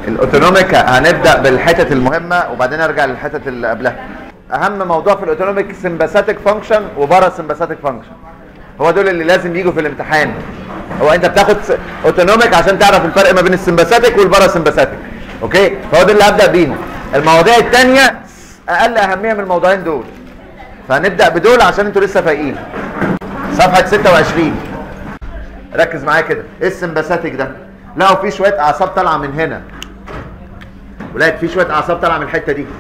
الاوتونوميك هنبدا بالحتت المهمه وبعدين ارجع للحتت اللي قبلها اهم موضوع في الاوتونوميك سمباثيك فانكشن وبارا سمباثيك فانكشن هو دول اللي لازم يجوا في الامتحان هو انت بتاخد اوتونوميك عشان تعرف الفرق ما بين السمباثيك والبارا سمباثيك اوكي فهو ده اللي هبدا بيهم المواضيع الثانيه اقل اهميه من الموضوعين دول فهنبدا بدول عشان انتوا لسه فايقين صفحه 26 ركز معايا كده ايه السمباثيك ده لقوا في شويه اعصاب طالعه من هنا ولقيت في شويه اعصاب طالعه من الحته دي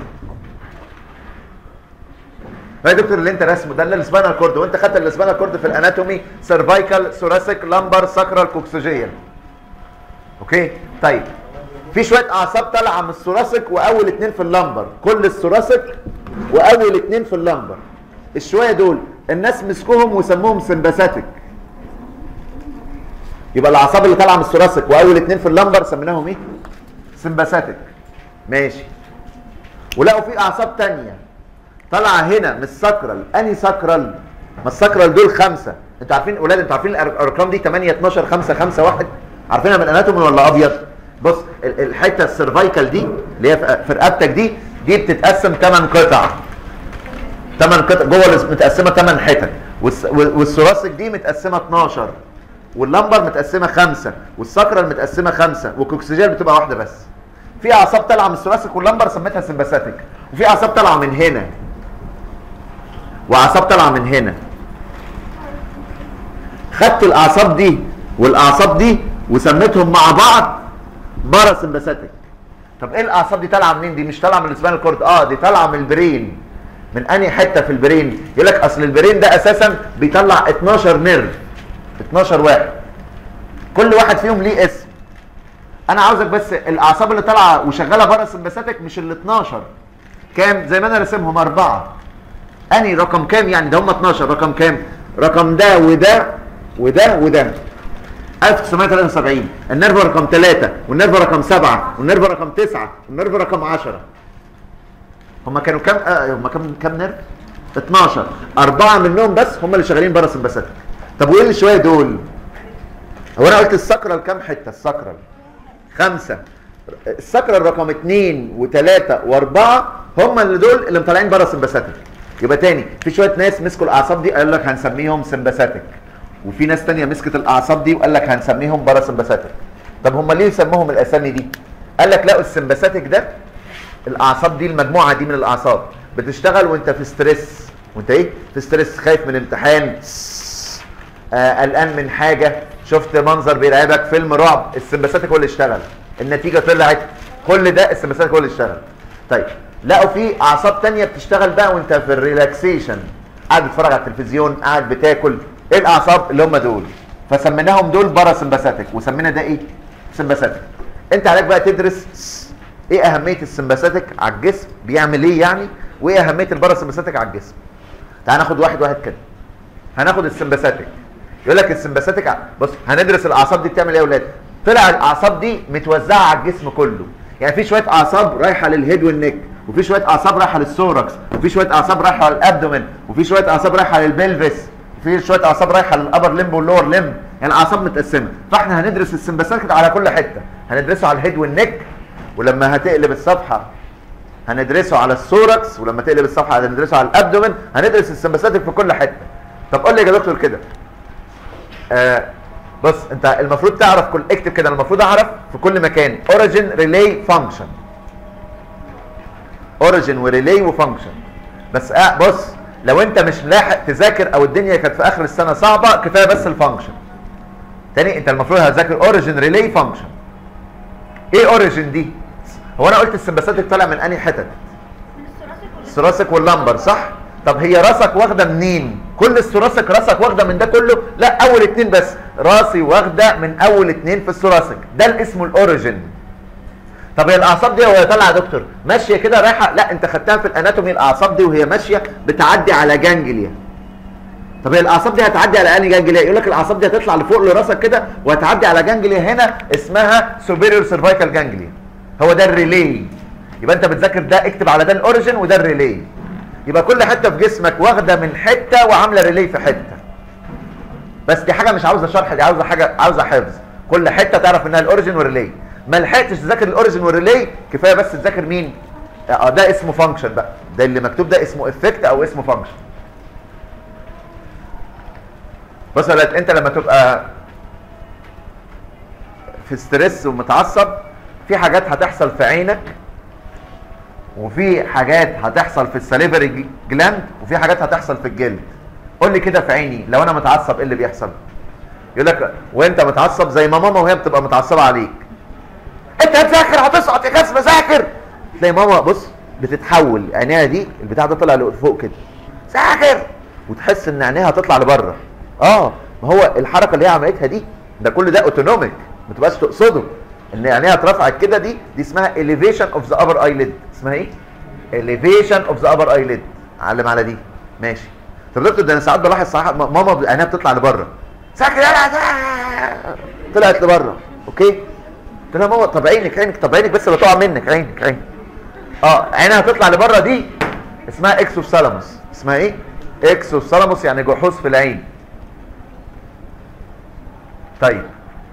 يا دكتور اللي انت رسمه ده السباينال كورد وانت خدت السباينال كورد في الاناتومي سيرفايكال ثوراسيك لامبر ساكرال كوكسوجيال اوكي طيب في شويه اعصاب طالعه من الثوراسيك واول اتنين في اللامبر كل الثوراسيك واول اتنين في اللامبر الشويه دول الناس مسكوهم وسموهم سمباثيك يبقى الاعصاب اللي طالعه من الثوراسيك واول اتنين في اللامبر سميناهم ايه سمباثيك ماشي ولقوا في اعصاب تانية طالعه هنا من الساكرال اني ساكرال ما الساكرال دول خمسه انتوا عارفين اولاد انتوا عارفين الارقام دي 8 12 5 5 1 عارفينها من الاناتومي ولا ابيض بص الحته السيرفايكال دي اللي هي في رقبتك دي دي بتتقسم 8 قطع 8 قطع جوه متقسمه 8 حتت والثوراسيك دي متقسمه 12 واللمبر متقسمه خمسه والساكرال متقسمه خمسه والكوكسيجيال بتبقى واحده بس في اعصاب طالعه من الثوراسيك واللمبر سميتها سمباثيك وفي اعصاب طالعه من هنا واعصاب طالعه من هنا خدت الاعصاب دي والاعصاب دي وسميتهم مع بعض بارا سمباثيك طب ايه الاعصاب دي طالعه منين دي مش طالعه من السباينال كورد اه دي طالعه من البرين من انهي حته في البرين يقول لك اصل البرين ده اساسا بيطلع 12 نيرف 12 واحد كل واحد فيهم ليه اسم انا عاوزك بس الاعصاب اللي طالعه وشغاله بره السمباثيك مش ال 12 كام زي ما انا راسمهم اربعه اني رقم كام يعني ده هم 12 رقم كام رقم ده وده وده وده 1973 النيرف رقم 3 والنيرف رقم 7 والنيرف رقم 9 والنيرف رقم 10 هم كانوا كام آه هم كام كام نيرف 12 اربعه منهم بس هم اللي شغالين بره السمباثيك طب وايه اللي شويه دول هو انا قلت السكرال كام حته السكرال خمسه السكرال رقم اثنين وثلاثه واربعه هم اللي دول اللي مطلعين بره السمباثيك يبقى تاني في شويه ناس مسكوا الاعصاب دي قال لك هنسميهم سمباثيك وفي ناس تانية مسكت الاعصاب دي وقال لك هنسميهم بره سمباثيك طب هم ليه سموهم الاسامي دي قال لك لا السمباثيك ده الاعصاب دي المجموعه دي من الاعصاب بتشتغل وانت في ستريس وانت ايه في ستريس خايف من امتحان آه قلقان من حاجه شفت منظر بيرعبك فيلم رعب السمباثيك هو اللي اشتغل النتيجه طلعت كل ده السمباثيك هو اللي اشتغل طيب لقوا في اعصاب تانية بتشتغل بقى وانت في الريلاكسيشن قاعد بتتفرج على التلفزيون قاعد بتاكل ايه الاعصاب اللي هم دول فسميناهم دول بارا سمباثيك وسمينا ده ايه سمباثيك انت عليك بقى تدرس ايه اهميه السمباثيك على الجسم بيعمل ايه يعني وايه اهميه البارا سمباثيك على الجسم تعال ناخد واحد واحد كده هناخد السمباثيك يقول لك السمباثيك بص هندرس الاعصاب دي بتعمل ايه يا اولاد طلع الاعصاب دي متوزعه على الجسم كله يعني في شويه اعصاب رايحه للهيد والنيك وفي شويه اعصاب رايحه للثوركس وفي شويه اعصاب رايحه للابدومين وفي شويه اعصاب رايحه للبلفس وفي شويه اعصاب رايحه للابر ليمب واللور ليمب يعني الاعصاب متقسمه فاحنا هندرس السمباثيك على كل حته هندرسه على الهيد والنيك ولما هتقلب الصفحه هندرسه على الثوركس ولما تقلب الصفحه هندرسه على الابدومين هندرس السمباثيك في كل حته طب قول لي يا دكتور كده آه بص انت المفروض تعرف كل اكتب كده المفروض اعرف في كل مكان اوريجين ريلي فانكشن اوريجين وريلي وفانكشن بس آه بص لو انت مش لاحق تذاكر او الدنيا كانت في اخر السنه صعبه كفايه بس الفانكشن تاني انت المفروض هتذاكر اوريجين ريلي فانكشن ايه اوريجين دي هو انا قلت السمباثيك طالع من انهي حتت الثوراسيك واللمبر صح طب هي راسك واخده منين كل الثوراسيك راسك واخده من ده كله لا اول اتنين بس راسي واخده من اول اتنين في الثوراسيك ده اللي اسمه الاوريجين طب هي الاعصاب دي وهي طالعه يا دكتور ماشيه كده رايحه لا انت خدتها في الاناتومي الاعصاب دي وهي ماشيه بتعدي على جانجليا طب هي الاعصاب دي هتعدي على انهي جانجليا يقول لك الاعصاب دي هتطلع لفوق لراسك كده وهتعدي على جانجليا هنا اسمها سوبيريور سيرفايكال جانجليا هو ده الريلي يبقى انت بتذاكر ده اكتب على ده الاوريجين وده الريلي يبقى كل حته في جسمك واخده من حته وعامله ريلي في حته بس دي حاجه مش عاوزه شرح دي عاوزه حاجه عاوزه حفظ كل حته تعرف انها الاوريجين والريلي ما لحقتش تذاكر الاوريجن والريلي كفايه بس تذاكر مين اه ده اسمه فانكشن بقى ده اللي مكتوب ده اسمه افكت او اسمه فانكشن بص يا ولاد انت لما تبقى في ستريس ومتعصب في حاجات هتحصل في عينك وفي حاجات هتحصل في السليفري جلاند وفي حاجات هتحصل في الجلد قول لي كده في عيني لو انا متعصب ايه اللي بيحصل يقول لك وانت متعصب زي ما ماما وهي بتبقى متعصبه عليك انت هتذاكر هتسقط يا كاس ذاكر تلاقي ماما بص بتتحول عينيها دي البتاع ده طلع لفوق كده ذاكر وتحس ان عينيها هتطلع لبره اه ما هو الحركه اللي هي عملتها دي ده كل ده اوتونوميك ما تبقاش تقصده ان عينيها اترفعت كده دي دي اسمها elevation of the upper eyelid اسمها ايه elevation of the upper eyelid علم على دي ماشي طب دكتور ده انا ساعات بلاحظ صراحه م- ماما عينيها بتطلع لبره ساكر يلا طلعت لبره اوكي قلت لها ماما طب عينك عينك طب عينك بس اللي تقع منك عينك عينك اه عينها تطلع لبره دي اسمها اكسوثالاموس اسمها ايه اكسوثالاموس يعني جحوظ في العين طيب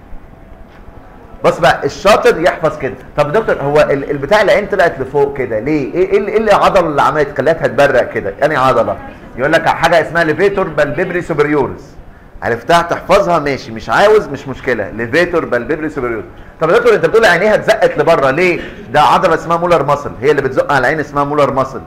بص بقى الشاطر يحفظ كده طب دكتور هو ال- البتاع العين طلعت لفوق كده ليه ايه ايه ال- إيه العضله اللي عملت خلتها تبرق كده يعني عضله يقول لك حاجه اسمها ليفيتور بالبيبري سوبريورز عرفتها تحفظها ماشي مش عاوز مش مشكله ليفيتور بالبيبري سوبريورز طب يا دكتور انت بتقول عينيها اتزقت لبره ليه ده عضله اسمها مولر ماسل هي اللي بتزق على العين اسمها مولر ماسل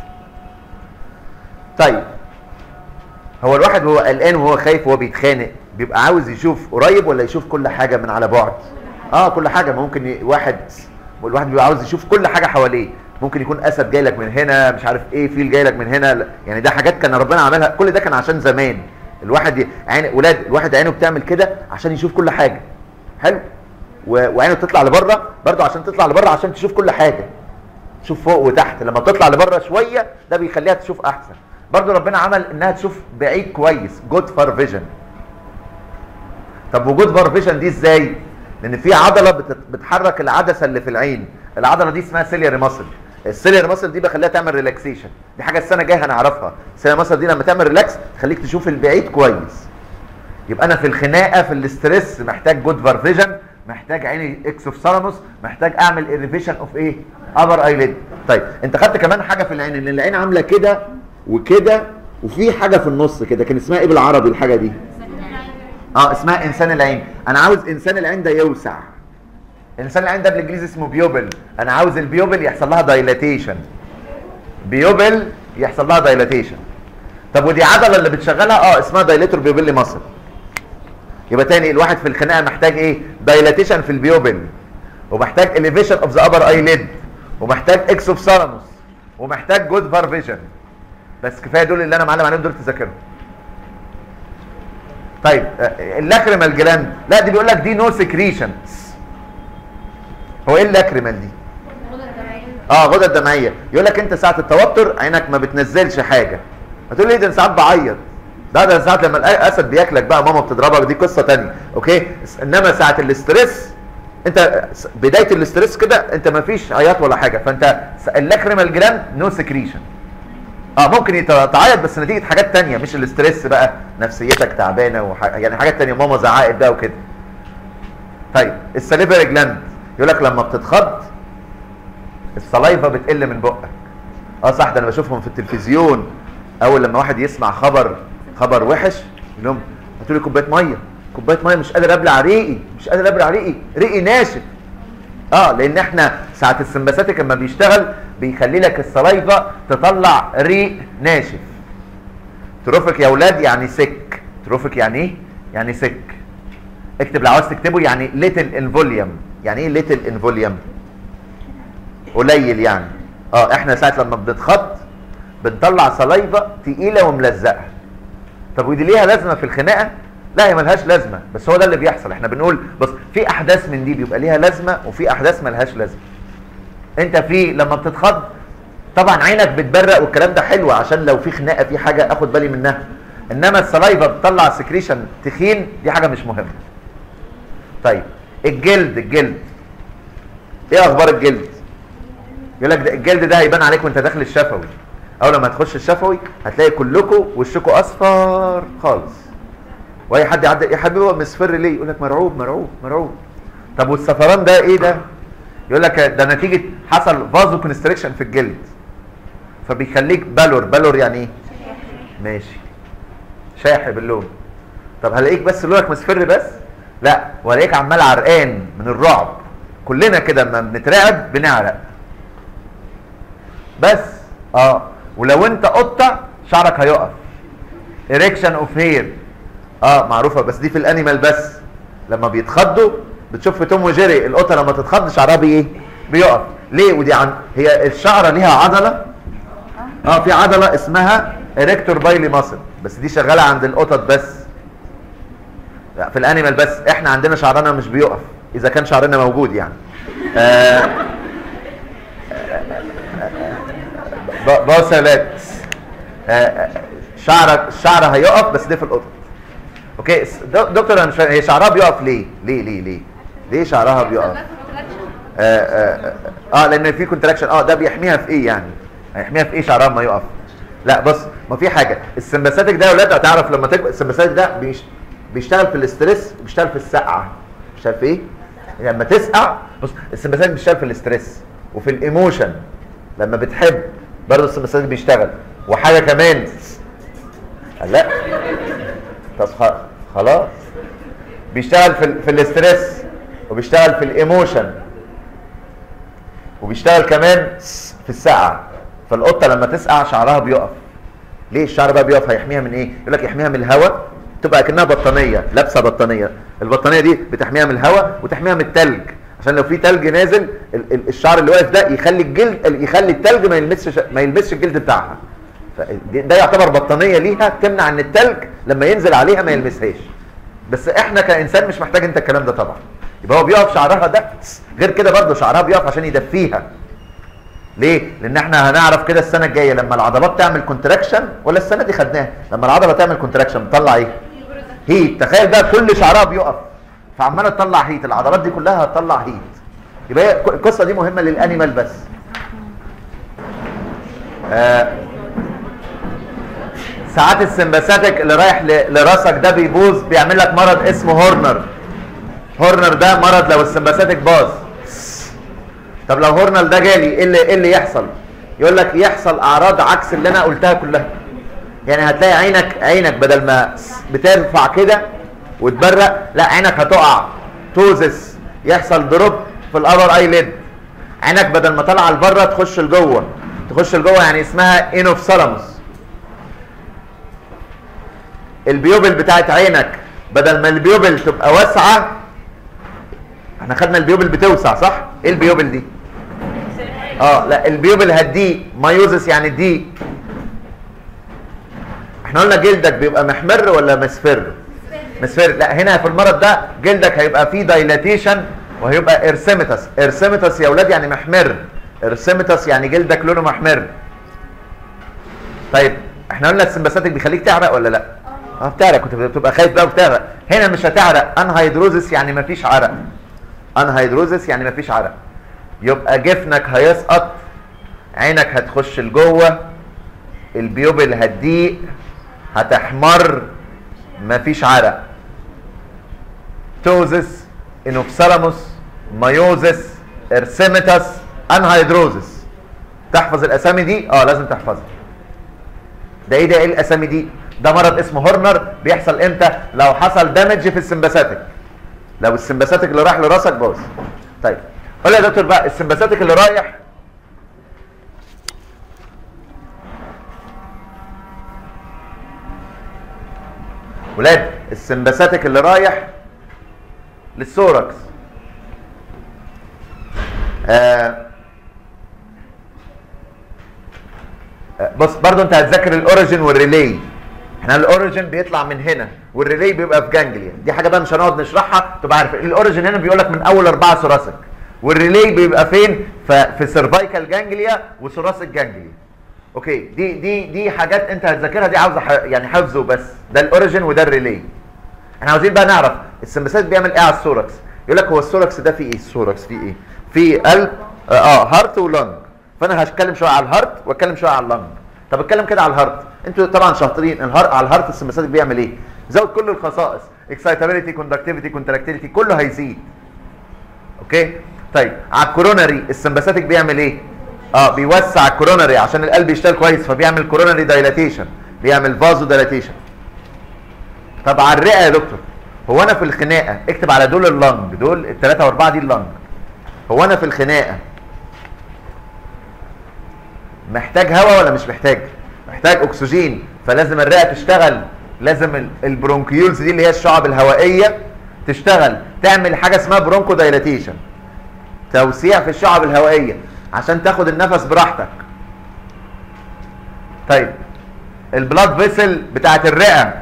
طيب هو الواحد وهو قلقان وهو خايف وهو بيتخانق بيبقى عاوز يشوف قريب ولا يشوف كل حاجه من على بعد اه كل حاجه ممكن ي... واحد والواحد بيبقى عاوز يشوف كل حاجه حواليه ممكن يكون اسد جاي لك من هنا مش عارف ايه فيل جاي لك من هنا لا. يعني ده حاجات كان ربنا عملها كل ده كان عشان زمان الواحد ي... عين ولاد الواحد عينه بتعمل كده عشان يشوف كل حاجه حلو و... وعينه تطلع لبره برضه عشان تطلع لبره عشان تشوف كل حاجه تشوف فوق وتحت لما تطلع لبره شويه ده بيخليها تشوف احسن برضه ربنا عمل انها تشوف بعيد كويس جود فار فيجن طب وجود فار فيجن دي ازاي لان في عضله بت- بتحرك العدسه اللي في العين العضله دي اسمها سيلياري ماسل السيلياري ماسل دي بخليها تعمل ريلاكسيشن دي حاجه السنه الجايه هنعرفها السيلياري ماسل دي لما تعمل ريلاكس تخليك تشوف البعيد كويس يبقى انا في الخناقه في الاسترس محتاج جود فار فيجن محتاج عيني اكسوفثالاموس محتاج اعمل الريفيشن اوف ايه ابر ايليد طيب انت خدت كمان حاجه في العين ان العين عامله كده وكده وفي حاجه في النص كده كان اسمها ايه بالعربي الحاجه دي اه اسمها انسان العين انا عاوز انسان العين ده يوسع انسان العين ده بالانجليزي اسمه بيوبل انا عاوز البيوبل يحصل لها دايلاتيشن بيوبل يحصل لها دايلاتيشن طب ودي عضله اللي بتشغلها اه اسمها دايليتور بيوبيلي ماسل يبقى تاني الواحد في الخناقه محتاج ايه دايلاتيشن في البيوبل ومحتاج اليفيشن اوف ذا ابر ايليد ومحتاج اكسوفثالاموس ومحتاج جود فار فيجن بس كفايه دول اللي انا معلم عليهم دول تذاكرهم طيب آه، اللاكريمال جلاند لا دي بيقول لك دي نو سكريشنز هو ايه اللاكريمال دي اه غدة دمعية يقول لك انت ساعة التوتر عينك ما بتنزلش حاجة هتقول لي ده انا ساعات بعيط ده ده ساعات لما الاسد بياكلك بقى ماما بتضربك دي قصة تانية اوكي انما ساعة الاسترس انت س- بداية الاسترس كده انت ما فيش عياط ولا حاجة فانت س- اللاكريمال جلاند نو سكريشن اه ممكن يت- تعيط بس نتيجة حاجات تانية مش الاسترس بقى نفسيتك تعبانة وح... يعني حاجات تانية ماما زعقت بقى وكده طيب السليفري جلاند يقول لك لما بتتخض السلايفا بتقل من بقك اه صح ده انا بشوفهم في التلفزيون اول لما واحد يسمع خبر خبر وحش يقول لهم هاتوا لي كوبايه ميه كوبايه ميه مش قادر ابلع ريقي مش قادر ابلع ريقي ريقي ناشف اه لان احنا ساعه السمباثيك لما بيشتغل بيخلي لك السلايفا تطلع ريق ناشف تروفيك يا اولاد يعني سك تروفيك يعني ايه يعني سك اكتب لو عاوز تكتبه يعني ليتل ان فوليوم يعني ايه ليتل ان فوليوم قليل يعني اه احنا ساعه لما بنتخط بنطلع سلايفا تقيله وملزقه طب ودي ليها لازمه في الخناقه لا هي ملهاش لازمه بس هو ده اللي بيحصل احنا بنقول بص في احداث من دي بيبقى ليها لازمه وفي احداث ملهاش لازمه انت في لما بتتخض طبعا عينك بتبرق والكلام ده حلو عشان لو في خناقه في حاجه اخد بالي منها انما السلايفا بتطلع سكريشن تخين دي حاجه مش مهمه طيب الجلد الجلد ايه اخبار الجلد يقول لك ده الجلد ده هيبان عليك وانت داخل الشفوي اول لما تخش الشفوي هتلاقي كلكم وشكم اصفر خالص واي حد يعدي يا حبيبي هو مصفر ليه يقول لك مرعوب مرعوب مرعوب طب والسفران ده ايه ده يقول لك ده نتيجه حصل فازو كونستريكشن في الجلد فبيخليك بالور بالور يعني ايه ماشي شاحب اللون طب هلاقيك بس لونك مصفر بس لا وهلاقيك عمال عرقان من الرعب كلنا كده لما بنترعب بنعرق بس اه ولو انت قطه شعرك هيقف اريكشن اوف هير اه معروفه بس دي في الانيمال بس لما بيتخضوا بتشوف في توم وجيري القطه لما تتخض شعرها بايه بيقف ليه ودي عن هي الشعره ليها عضله اه في عضله اسمها اريكتور بايلي ماسل بس دي شغاله عند القطط بس لا، في الانيمال بس احنا عندنا شعرنا مش بيقف اذا كان شعرنا موجود يعني آه ب- بص يا ولاد آه، آه، شعرك الشعر هيقف بس ده في القطط اوكي س- دك- دكتور انا مش فاهم هي شعرها بيقف ليه ليه ليه ليه ليه شعرها بيقف آه, آه, اه لان في كونتراكشن اه ده بيحميها في ايه يعني هيحميها في ايه شعرها ما يقف لا بص ما في حاجه السمباثيك ده يا ولاد هتعرف لما تكبر السمباثيك ده بيش بيشتغل في الاستريس وبيشتغل في السقعه بيشتغل في ايه لما تسقع بص السمباثيك بيشتغل في الاستريس وفي الايموشن لما بتحب برضه السمباثيك بيشتغل وحاجه كمان لا طب خ- خلاص بيشتغل في ال- في الاستريس وبيشتغل في الايموشن وبيشتغل كمان في السقعه فالقطه لما تسقع شعرها بيقف ليه الشعر بقى بيقف هيحميها من ايه يقول لك يحميها من الهواء تبقى كانها بطانيه لابسه بطانيه البطانيه دي بتحميها من الهواء وتحميها من التلج عشان لو في تلج نازل ال- ال- الشعر اللي واقف ده يخلي الجلد يخلي التلج ما يلمسش ما يلمسش الجلد بتاعها فدي- ده يعتبر بطانيه ليها تمنع ان التلج لما ينزل عليها ما يلمسهاش بس احنا كانسان مش محتاج انت الكلام ده طبعا يبقى هو بيقف شعرها ده غير كده برضه شعرها بيقف عشان يدفيها ليه؟ لان احنا هنعرف كده السنه الجايه لما العضلات تعمل كونتراكشن ولا السنه دي خدناها لما العضله تعمل كونتراكشن بتطلع ايه؟ هيت تخيل بقى كل شعرها بيقف فعماله تطلع هيت العضلات دي كلها هتطلع هيت يبقى هي القصه دي مهمه للانيمال بس آه ساعات السمباثيك اللي رايح ل- لراسك ده بيبوظ بيعمل لك مرض اسمه هورنر هورنر ده مرض لو السمباثيك باظ طب لو هورنر ده جالي ايه اللي ايه اللي يحصل يقول لك يحصل اعراض عكس اللي انا قلتها كلها يعني هتلاقي عينك عينك بدل ما بترفع كده وتبرق لا عينك هتقع توزس يحصل دروب في الابر اي ليد عينك بدل ما طالعه لبره تخش لجوه تخش لجوه يعني اسمها انوفثالاموس البيوبل بتاعت عينك بدل ما البيوبل تبقى واسعه احنا خدنا البيوبل بتوسع صح ايه البيوبل دي اه لا البيوبل هتضيق مايوزس يعني ضيق احنا قلنا جلدك بيبقى محمر ولا مصفر مصفر لا هنا في المرض ده جلدك هيبقى فيه دايلاتيشن وهيبقى ارسيمتس ارسيمتس يا اولاد يعني محمر ارسيمتس يعني جلدك لونه محمر طيب احنا قلنا السمباثيك بيخليك تعرق ولا لا اه بتعرق كنت بتبقى خايف بقى وبتعرق هنا مش هتعرق انهيدروزس يعني مفيش عرق انهيدروزس يعني مفيش عرق يبقى جفنك هيسقط عينك هتخش لجوه البيوبل هتضيق هتحمر مفيش عرق توزس انوفثالاموس مايوزس ارسيمتس انهيدروزس تحفظ الاسامي دي اه لازم تحفظها ده ايه ده ايه الاسامي دي ده مرض اسمه هورنر بيحصل امتى لو حصل دامج في السمباثيك لو السمباثيك اللي راح لراسك باظ طيب قول لي يا دكتور بقى السمباثيك اللي رايح ولاد السمباثيك اللي رايح للسوركس آه آه، بص برضو انت هتذاكر الاوريجين والريلي احنا الاوريجين بيطلع من هنا والريلي بيبقى في جانجليا دي حاجه بقى مش هنقعد نشرحها تبقى عارف الاوريجين هنا بيقول لك من اول اربعه ثوراسيك والريلي بيبقى فين ف- في سيرفايكال جانجليا وثوراسيك جانجليا اوكي دي دي دي حاجات انت هتذاكرها دي عاوزه ح- يعني حفظه بس ده الاوريجين وده الريلي احنا عاوزين بقى نعرف السمباثيك بيعمل ايه على الثوركس يقول لك هو الثوركس ده فيه ايه الثوركس فيه ايه فيه قلب اه, آه هارت ولنج فانا هتكلم شويه على الهارت واتكلم شويه على اللنج طب اتكلم كده على الهارت انتوا طبعا شاطرين الهارت على الهارت السمباثيك بيعمل ايه زود كل الخصائص اكسايتابيلتي كوندكتيفيتي كونتراكتيليتي كله هيزيد اوكي طيب على الكوروناري السمباثيك بيعمل ايه اه بيوسع الكوروناري عشان القلب يشتغل كويس فبيعمل كوروناري دايلاتيشن بيعمل فازو دايلاتيشن طب على الرئه يا دكتور هو انا في الخناقه اكتب على دول اللنج دول الثلاثه واربعه دي اللنج هو انا في الخناقه محتاج هواء ولا مش محتاج محتاج اكسجين فلازم الرئه تشتغل لازم ال- البرونكيولز دي اللي هي الشعب الهوائيه تشتغل تعمل حاجه اسمها برونكو دايلاتيشن توسيع في الشعب الهوائيه عشان تاخد النفس براحتك طيب البلاد فيسل بتاعت الرئه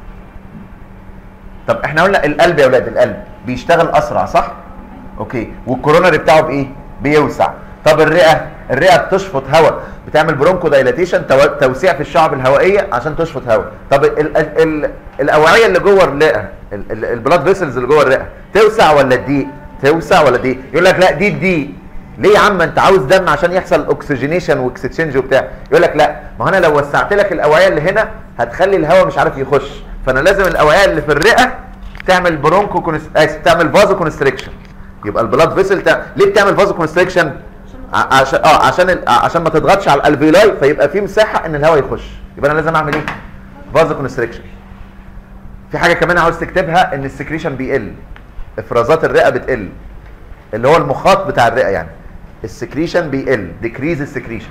طب احنا قلنا القلب يا ولاد القلب بيشتغل اسرع صح اوكي والكوروناري بتاعه بايه بيوسع طب الرئه الرئه بتشفط هواء بتعمل برونكو دايلاتيشن تو- توسيع في الشعب الهوائيه عشان تشفط هواء طب ال ال ال الاوعيه اللي جوه الرئه ال- ال- البلاد فيسلز اللي جوه الرئه توسع ولا تضيق توسع ولا تضيق يقول لك لا دي تضيق ليه يا عم انت عاوز دم عشان يحصل اوكسجينيشن واكستشينج وبتاع يقول لك لا ما هو انا لو وسعت لك الاوعيه اللي هنا هتخلي الهواء مش عارف يخش فانا لازم الاوعيه اللي في الرئه تعمل برونكو كونس... آسف، تعمل فازو كونستريكشن يبقى البلاد فيسل تع... ليه بتعمل فازو كونستريكشن ع- عشان اه عشان ال... عشان ما تضغطش على الالفيولاي فيبقى في مساحه ان الهواء يخش يبقى انا لازم اعمل ايه فازو كونستريكشن في حاجه كمان عاوز تكتبها ان السكريشن بيقل افرازات الرئه بتقل اللي هو المخاط بتاع الرئه يعني السكريشن بيقل ديكريز السكريشن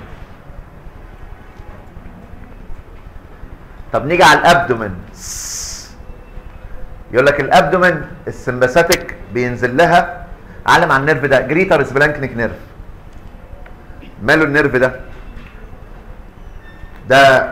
طب نيجي على الابدومن يقول لك الابدومن السمباثيك بينزل لها علم على النيرف ده جريتر سبلانكنيك نيرف ماله النيرف ده ده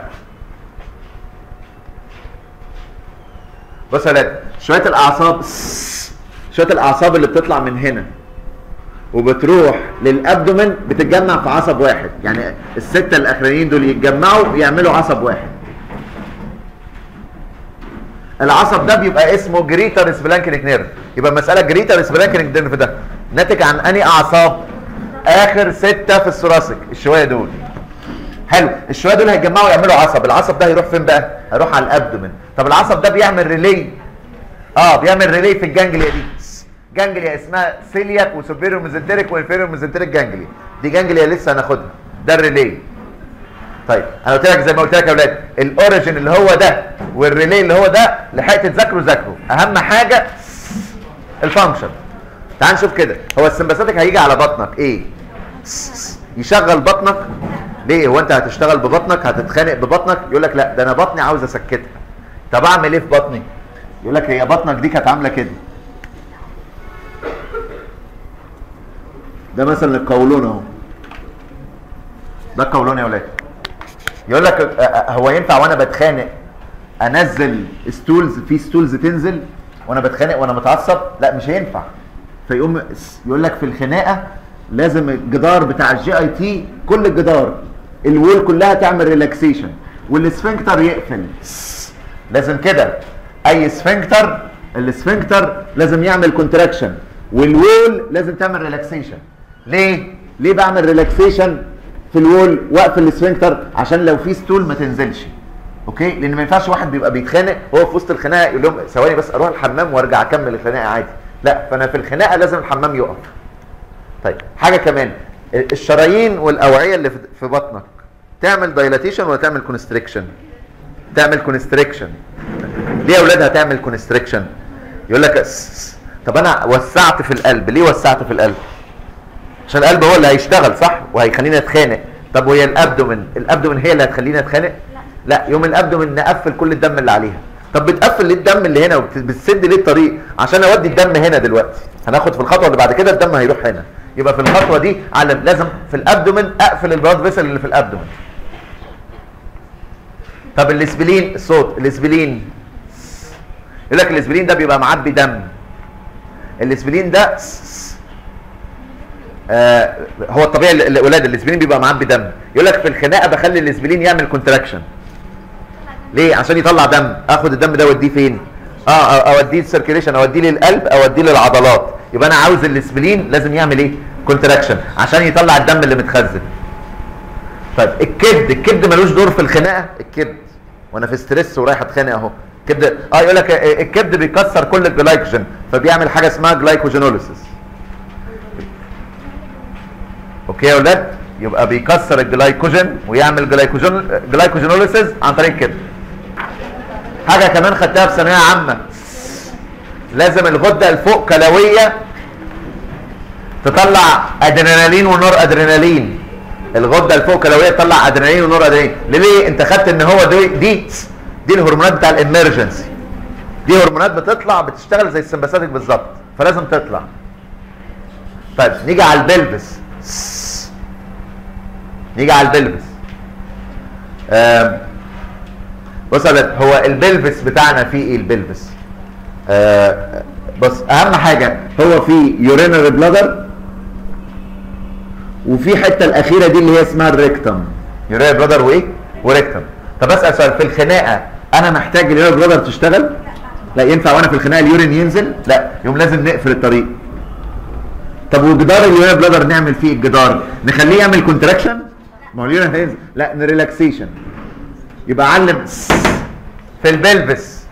بص يا ولاد شويه الاعصاب شويه الاعصاب اللي بتطلع من هنا وبتروح للابدومن بتتجمع في عصب واحد يعني السته الاخرانيين دول يتجمعوا يعملوا عصب واحد العصب ده بيبقى اسمه جريتر سبلانكنيك نيرف يبقى المساله جريتر سبلانكنيك نيرف ده ناتج عن انهي اعصاب اخر سته في الثوراسيك الشويه دول حلو الشويه دول هيتجمعوا يعملوا عصب العصب ده هيروح فين بقى هيروح على الابدومن طب العصب ده بيعمل ريلي اه بيعمل ريلي في الجانجليا دي جانجليا اسمها سيلياك وسوبيريو ميزنتريك وانفيريو ميزنتريك جانجليا دي جانجليا لسه هناخدها ده الريلي طيب انا قلت لك زي ما قلت لك يا اولاد الاوريجن اللي هو ده والريلي اللي هو ده لحقت تذاكروا ذاكروا اهم حاجه الفانكشن تعال نشوف كده هو السمباثيك هيجي على بطنك ايه يشغل بطنك ليه هو انت هتشتغل ببطنك هتتخانق ببطنك يقول لك لا ده انا بطني عاوز اسكتها طب اعمل ايه في بطني يقول لك هي بطنك دي كانت عامله كده ده مثلا القولون اهو ده القولون يا ولاد يقول لك آه، آه، هو ينفع وانا بتخانق انزل ستولز في ستولز تنزل وانا بتخانق وانا متعصب لا مش هينفع فيقوم يقول لك في الخناقه لازم الجدار بتاع الجي اي تي كل الجدار الوول كلها تعمل ريلاكسيشن والسفنكتر يقفل لازم كده اي سفنكتر السفنكتر لازم يعمل كونتراكشن والوول لازم تعمل ريلاكسيشن ليه ليه بعمل ريلاكسيشن في الوول واقفل السفنكتر عشان لو في ستول ما تنزلش اوكي لان ما ينفعش واحد بيبقى بيتخانق هو في وسط الخناقه يقول لهم ثواني بس اروح الحمام وارجع اكمل الخناقه عادي لا فانا في الخناقه لازم الحمام يقف طيب حاجه كمان الشرايين والاوعيه اللي في- في بطنك تعمل دايلاتيشن ولا تعمل كونستريكشن تعمل كونستريكشن ليه يا اولاد هتعمل كونستريكشن يقول لك س- س- طب انا وسعت في القلب ليه وسعت في القلب عشان القلب هو اللي هيشتغل صح وهيخليني اتخانق طب وهي الابدومن الابدومن هي اللي هتخليني اتخانق لا يوم الابدومن نقفل كل الدم اللي عليها طب بتقفل ليه الدم اللي هنا وبتسد ليه الطريق عشان اودي الدم هنا دلوقتي هناخد في الخطوه اللي بعد كده الدم هيروح هنا يبقى في الخطوه دي على لازم في الابدومن اقفل البلاد فيسل اللي في الابدومن طب الاسبلين الصوت الاسبلين يقول لك الاسبلين ده بيبقى معبي دم الاسبلين ده آه هو الطبيعي ال- الاولاد الاسبلين بيبقى معبي دم يقول لك في الخناقه بخلي الاسبلين يعمل كونتراكشن ليه عشان يطلع دم اخد الدم ده اوديه فين اه آه، اوديه السيركيليشن اوديه للقلب اوديه للعضلات يبقى انا عاوز الاسبلين لازم يعمل ايه كونتراكشن عشان يطلع الدم اللي متخزن طيب الكبد الكبد ملوش دور في الخناقه الكبد وانا في ستريس ورايح اتخانق اهو كبد اه يقول لك آه، الكبد بيكسر كل الجلايكوجين فبيعمل حاجه اسمها جلايكوجينوليسيس اوكي يا اولاد يبقى بيكسر الجلايكوجين ويعمل جلايكوجين جلايكوجينوليسيس عن طريق كده حاجه كمان خدتها في ثانويه عامه لازم الغده الفوق كلويه تطلع ادرينالين ونور ادرينالين الغده الفوق كلويه تطلع ادرينالين ونور ادرينالين ليه انت خدت ان هو دي دي دي الهرمونات بتاع الامرجنسي دي هرمونات بتطلع بتشتغل زي السمباثيك بالظبط فلازم تطلع طيب نيجي على البلبس نيجي على البلبس آم، بص يا ولاد، هو البلبس بتاعنا فيه ايه البلبس آه، بص اهم حاجه هو في يورينري بلادر وفي حته الاخيره دي اللي هي اسمها الريكتم يورينري بلادر وايه وريكتم طب اسال سؤال في الخناقه انا محتاج اليورينري بلادر تشتغل لا ينفع وانا في الخناقه اليورين ينزل لا يوم لازم نقفل الطريق طب وجدار اليورين بلادر نعمل فيه الجدار نخليه يعمل كونتراكشن ما هو اليورين هينزل لا نريلاكسيشن يبقى علم في البلبس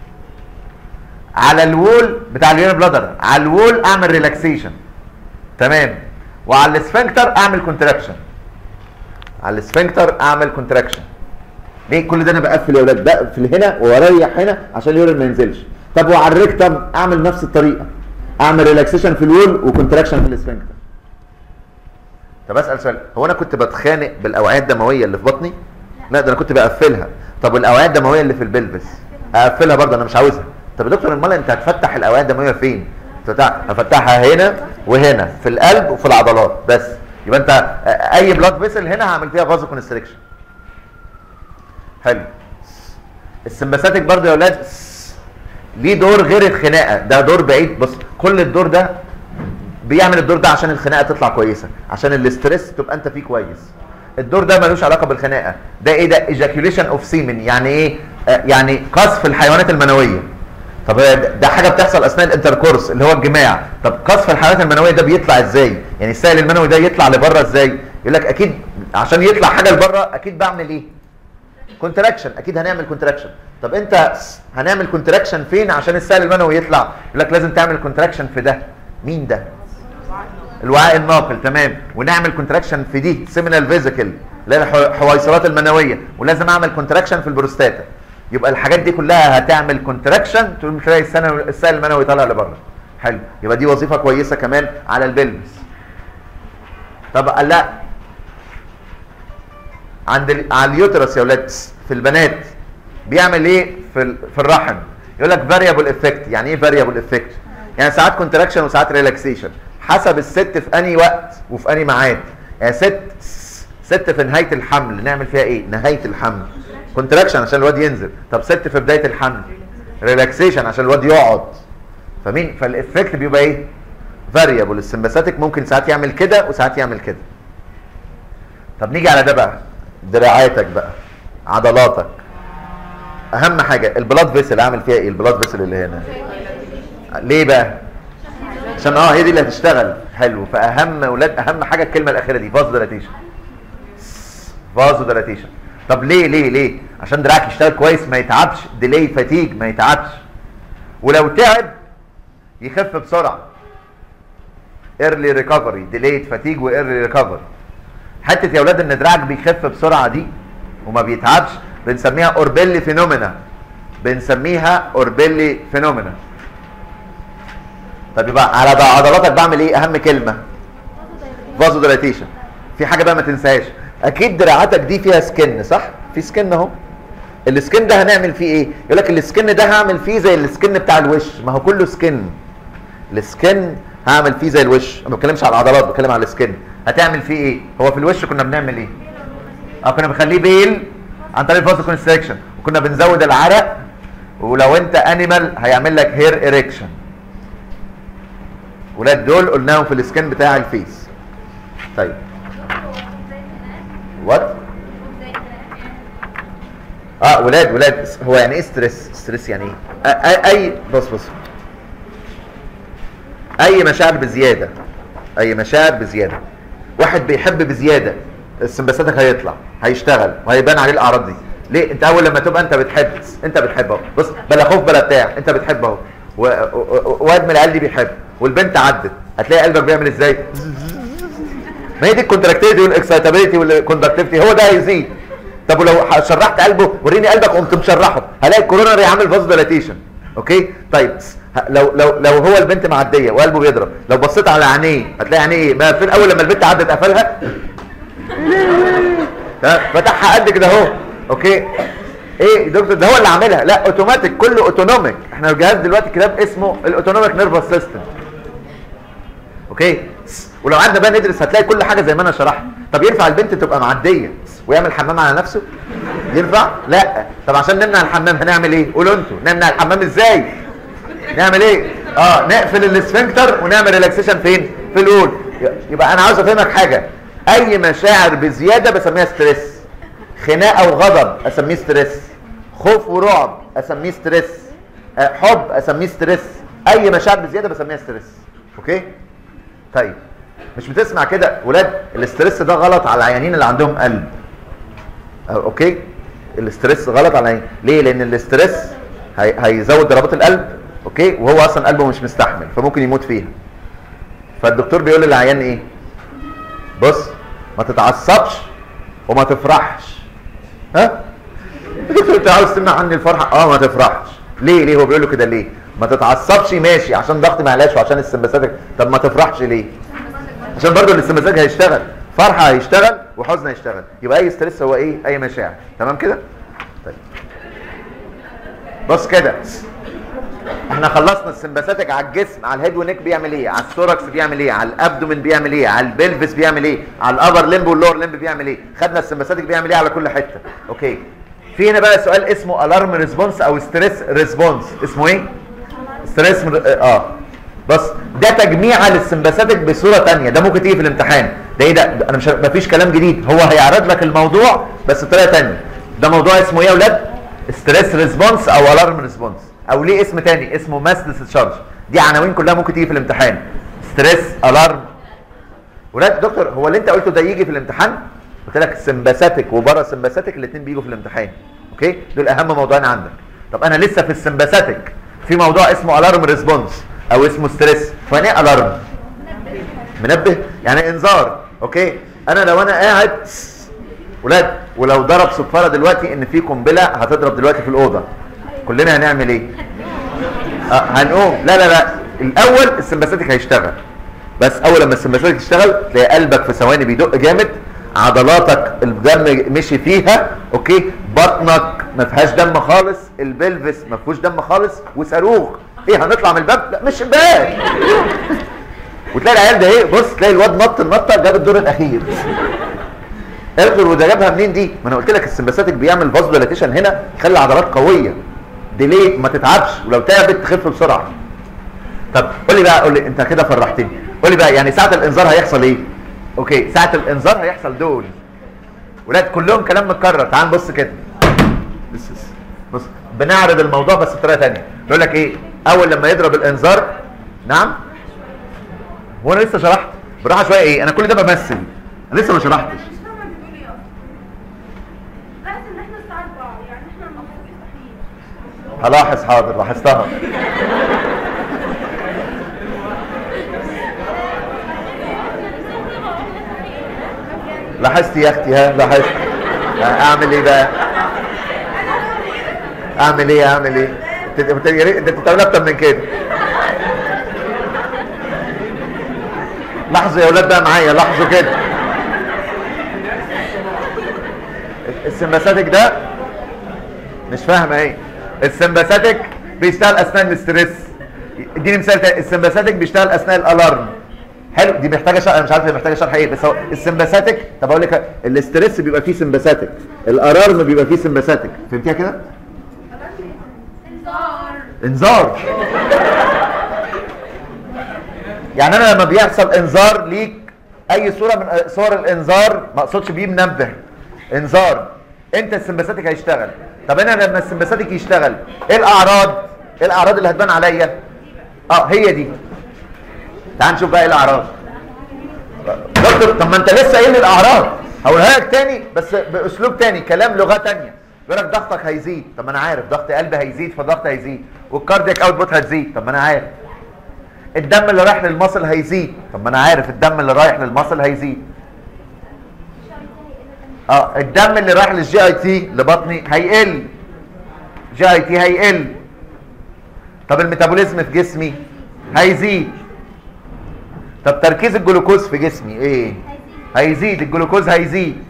على الوول بتاع اليورين بلادر على الوول اعمل ريلاكسيشن تمام وعلى السفنكتر اعمل كونتراكشن على السفنكتر اعمل كونتراكشن ليه كل ده انا بقفل يا اولاد بقفل هنا واريح هنا عشان اليورين ما ينزلش طب وعلى الريكتم اعمل نفس الطريقه اعمل ريلاكسيشن في الوول وكونتراكشن في السفنكتر طب اسال سؤال هو انا كنت بتخانق بالاوعيه الدمويه اللي في بطني لا ده انا كنت بقفلها طب والاوعيه الدمويه اللي في البلبس اقفلها برضه انا مش عاوزها طب يا دكتور امال انت هتفتح الاوعيه الدمويه فين تفتح- هفتحها هنا وهنا في القلب وفي العضلات بس يبقى انت اي بلاد فيسل هنا هعمل فيها فازو كونستريكشن حلو السمباثيك برضه يا اولاد ليه دور غير الخناقه ده دور بعيد بص كل الدور ده بيعمل الدور ده عشان الخناقه تطلع كويسه عشان الاسترس تبقى انت فيه كويس الدور ده ملوش علاقه بالخناقه ده ايه ده ايجاكيوليشن اوف سيمن يعني ايه آه يعني قذف الحيوانات المنويه طب ده ده حاجه بتحصل اثناء الانتركورس اللي هو الجماع طب قذف الحيوانات المنويه ده بيطلع ازاي يعني السائل المنوي ده يطلع لبره ازاي يقول لك اكيد عشان يطلع حاجه لبره اكيد بعمل ايه كونتراكشن اكيد هنعمل كونتراكشن طب انت هنعمل كونتراكشن فين عشان السائل المنوي يطلع يقول لك لازم تعمل كونتراكشن في ده مين ده الوعاء الناقل تمام ونعمل كونتراكشن في دي سيمينال فيزيكل اللي هي الحويصلات المنويه ولازم اعمل كونتراكشن في البروستاتا يبقى الحاجات دي كلها هتعمل كونتراكشن تقوم تلاقي السنة السائل المنوي طالع لبره حلو يبقى دي وظيفه كويسه كمان على البلبس طب لا عند ال... على اليوترس يا ولاد في البنات بيعمل ايه في ال... في الرحم يقول لك فاريبل افكت يعني ايه فاريبل افكت يعني ساعات كونتراكشن وساعات ريلاكسيشن حسب الست في انهي وقت وفي انهي ميعاد يعني ست ست في نهايه الحمل نعمل فيها ايه نهايه الحمل كونتراكشن عشان الواد ينزل طب ست في بدايه الحمل ريلاكسيشن عشان الواد يقعد فمين فالافكت بيبقى ايه فاريبل السمباثيك ممكن ساعات يعمل كده وساعات يعمل كده طب نيجي على ده بقى دراعاتك بقى عضلاتك اهم حاجه البلاد فيسل اعمل فيها ايه البلاد فيسل اللي هنا ليه بقى عشان اه هي دي اللي هتشتغل حلو فاهم اولاد اهم حاجه الكلمه الاخيره دي فازو ديلاتيشن فازو ديلاتيشن طب ليه ليه ليه عشان دراعك يشتغل كويس ما يتعبش ديلي فاتيج ما يتعبش ولو تعب يخف بسرعه ايرلي ريكفري ديليد فاتيج وايرلي ريكفري حته يا اولاد ان دراعك بيخف بسرعه دي وما بيتعبش بنسميها اوربيلي فينومينا بنسميها اوربيلي فينومينا طب يبقى على بقى عضلاتك بعمل ايه اهم كلمه فازو ديلاتيشن في حاجه بقى ما تنساهاش اكيد دراعاتك دي فيها سكن صح في سكن اهو السكن ده هنعمل فيه ايه يقول لك السكن ده هعمل فيه زي السكن بتاع الوش ما هو كله سكن السكن هعمل فيه زي الوش ما بتكلمش على العضلات بتكلم على السكن هتعمل فيه ايه هو في الوش كنا بنعمل ايه اه كنا بنخليه بيل عن طريق الفازو كونستريكشن وكنا بنزود العرق ولو انت انيمال هيعمل لك هير اريكشن ولاد دول قلناهم في السكن بتاع الفيس طيب وات اه ولاد ولاد هو يعني ايه ستريس ستريس يعني ايه اي, أي بص بص اي مشاعر بزياده اي مشاعر بزياده واحد بيحب بزياده السمباثيك هيطلع هيشتغل وهيبان عليه الاعراض دي ليه انت اول لما تبقى انت بتحب انت بتحب اهو بص بلا خوف بلا بتاع انت بتحب اهو وواد من العيال دي بيحب والبنت عدت هتلاقي قلبك بيعمل ازاي ما هي دي الكونتراكتيفيتي والاكسايتابيلتي والكوندكتيفيتي هو ده هيزيد طب ولو شرحت قلبه وريني قلبك قمت مشرحه هلاقي الكوروناري عامل فاز ديلاتيشن اوكي طيب ه- لو لو لو هو البنت معديه وقلبه بيضرب لو بصيت على عينيه هتلاقي عينيه ايه ما فين اول لما البنت عدت قفلها ها، فتحها قد كده اهو اوكي ايه يا دكتور ده هو اللي عاملها لا اوتوماتيك كله اوتونوميك احنا الجهاز دلوقتي كتاب اسمه الاوتونوميك نيرفس سيستم اوكي ولو قعدنا بقى ندرس هتلاقي كل حاجه زي ما انا شرحت طب ينفع البنت تبقى معديه ويعمل حمام على نفسه ينفع لا طب عشان نمنع الحمام هنعمل ايه قولوا انتوا نمنع الحمام ازاي نعمل ايه اه نقفل الاسفنكتر ونعمل ريلاكسيشن فين في الاول يبقى انا عاوز افهمك حاجه اي مشاعر بزياده بسميها ستريس خناقه وغضب اسميه ستريس خوف ورعب اسميه ستريس آه، حب اسميه ستريس اي مشاعر بزياده بسميها ستريس اوكي طيب مش بتسمع كده ولاد الاسترس ده غلط على العيانين اللي عندهم قلب أه، اوكي الاسترس غلط على العيانين ليه لان الاسترس هي... هيزود ضربات القلب اوكي وهو اصلا قلبه مش مستحمل فممكن يموت فيها فالدكتور بيقول للعيان ايه بص ما تتعصبش وما تفرحش ها الدكتور انت عاوز تمنع عني الفرحه اه ما تفرحش ليه ليه هو بيقول له كده ليه ما تتعصبش ماشي عشان ضغط معلاش وعشان السمباثيك طب ما تفرحش ليه عشان برضه السمباثيك هيشتغل فرحه هيشتغل وحزن هيشتغل يبقى اي ستريس هو ايه اي مشاعر تمام كده طيب بص كده احنا خلصنا السمباثيك على الجسم على الهيد ونيك بيعمل ايه على الثوركس بيعمل ايه على الابدومين بيعمل ايه على البلفس بيعمل ايه على الابر ليمب واللور ليمب بيعمل ايه خدنا السمباثيك بيعمل ايه على كل حته اوكي في هنا بقى سؤال اسمه الارم ريسبونس او ستريس ريسبونس اسمه ايه ستريس مر... اه بس ده تجميعه للسمباثيك بصوره تانية ده ممكن تيجي في الامتحان ده ايه ده ده انا مش مفيش كلام جديد هو هيعرض لك الموضوع بس بطريقه تانية ده موضوع اسمه ايه يا اولاد ستريس ريسبونس او الارم ريسبونس او ليه اسم تاني اسمه ماس ديسشارج دي عناوين كلها ممكن تيجي في الامتحان ستريس الارم ولاد دكتور هو اللي انت قلته ده يجي في الامتحان قلت لك السمباثيك وبره السمباثيك الاثنين بيجوا في الامتحان اوكي دول اهم موضوعين عندك طب انا لسه في السمباثيك في موضوع اسمه الارم ريسبونس او اسمه ستريس فانا ايه الارم منبه يعني انذار اوكي انا لو انا قاعد ولاد ولو ضرب صفاره دلوقتي ان في قنبله هتضرب دلوقتي في الاوضه كلنا هنعمل ايه آه هنقوم لا لا لا الاول السمباثيك هيشتغل بس اول لما السمباثيك يشتغل تلاقي قلبك في ثواني بيدق جامد عضلاتك الدم مشي فيها اوكي بطنك ما فيهاش دم خالص البلفس ما فيهوش دم خالص وصاروخ ايه هنطلع من الباب لا مش الباب وتلاقي العيال ده ايه بص تلاقي الواد نط النطه جاب الدور الاخير ارجل وده جابها منين دي ما انا قلت لك السمباثيك بيعمل فاز ديلاتيشن هنا يخلي العضلات قويه ديلي ما تتعبش ولو تعبت تخف بسرعه طب قول لي بقى قول لي انت كده فرحتني قول لي بقى يعني ساعه الانذار هيحصل ايه اوكي ساعه الانذار هيحصل دول ولاد كلهم كلام متكرر تعال نبص كده بص بص بص بنعرض الموضوع بس بطريقه ثانيه يقول لك ايه اول لما يضرب الانذار نعم هو انا لسه شرحت براحه شويه ايه انا كل ده بمثل أنا لسه ما شرحتش مش فاهمة انت بتقول ايه اصلا لاحظ ان احنا الساعة 4 يعني احنا المفروض مستحيل هلاحظ حاضر لاحظتها لاحظت يا اختي ها لاحظت ها، اعمل ايه بقى اعمل ايه اعمل ايه انت انت يا ريت- انت بتعمل اكتر من كده لاحظوا يا اولاد بقى معايا لاحظوا كده السمباثيك ده مش فاهم ايه السمباثيك بيشتغل اثناء الاستريس اديني مثال تاني السمباثيك بيشتغل اثناء الالارم حلو دي محتاجه شرح انا مش عارف هي محتاجه شرح ايه بس هو السمباثيك طب اقول لك الاستريس بيبقى فيه سمباثيك الالارم بيبقى فيه سمباثيك فهمتيها كده انذار انذار يعني انا لما بيحصل انذار ليك اي صوره من صور الانذار ما اقصدش بيه منبه انذار انت السمباثيك هيشتغل طب انا لما السمباثيك يشتغل ايه الاعراض ايه الاعراض اللي هتبان عليا اه هي دي تعال نشوف بقى ايه الاعراض دكتور طب ما انت لسه قايل لي الاعراض هقولها لك تاني بس باسلوب تاني كلام لغه تانيه يقول لك ضغطك هيزيد طب ما انا عارف ضغط قلبي هيزيد فالضغط هيزيد والكاردياك اوت بوت هتزيد طب ما انا عارف الدم اللي رايح للمصل هيزيد طب ما انا عارف الدم اللي رايح للمصل هيزيد اه الدم اللي رايح للجي اي تي لبطني هيقل جي اي تي هيقل طب الميتابوليزم في جسمي هيزيد طب تركيز الجلوكوز في جسمي ايه هيزيد الجلوكوز هيزيد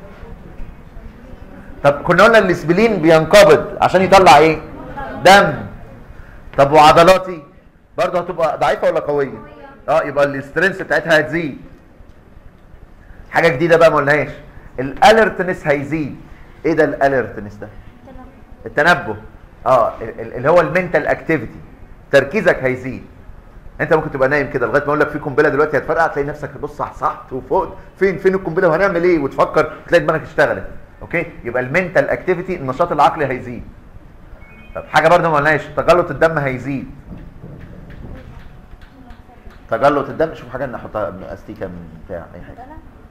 طب كنا قلنا الاسبلين بينقبض عشان يطلع ايه دم طب وعضلاتي برضه هتبقى ضعيفه ولا قويه اه يبقى الاسترنس بتاعتها هتزيد حاجه جديده بقى ما قلناهاش الالرتنس هيزيد ايه ده الالرتنس ده التنبه اه ال- ال- اللي هو المنتال اكتيفيتي تركيزك هيزيد انت ممكن تبقى نايم كده لغايه ما اقول لك في قنبله دلوقتي هتفرقع تلاقي نفسك بص صحصحت وفوق فين فين القنبله وهنعمل ايه وتفكر تلاقي دماغك اشتغلت اوكي يبقى المنتال اكتيفيتي النشاط العقلي هيزيد طب حاجه برضه ما قلناش تجلط الدم هيزيد تجلط الدم شوف حاجه نحطها استيكه من بتاع اي حاجه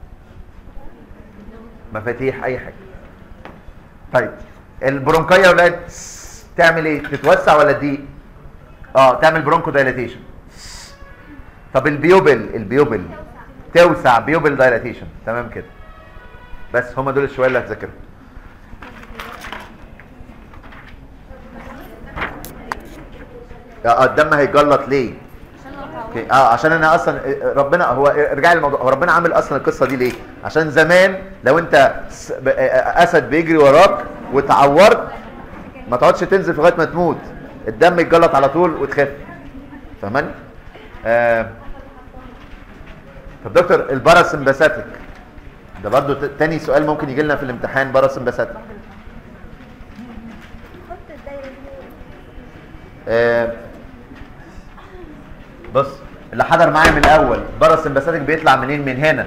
مفاتيح اي حاجه طيب البرونكايه يا ولاد تعمل ايه تتوسع ولا تضيق اه تعمل برونكو دايلاتيشن طب البيوبل البيوبل توسع بيوبل دايلاتيشن تمام كده بس هما دول الشويه اللي هتذاكرهم اه الدم هيجلط ليه اوكي اه عشان انا اصلا ربنا هو ارجع للموضوع هو ربنا عامل اصلا القصه دي ليه عشان زمان لو انت س- ب- آه، اسد بيجري وراك وتعورت ما تقعدش تنزل لغايه ما تموت الدم يتجلط على طول وتخف فاهماني آه طب دكتور الباراسمباثيك ده برضو ت- تاني سؤال ممكن يجي لنا في الامتحان باراسمباثيك حط الدايره دي آه بص اللي حضر معايا من الاول باراسمباثيك بيطلع منين من هنا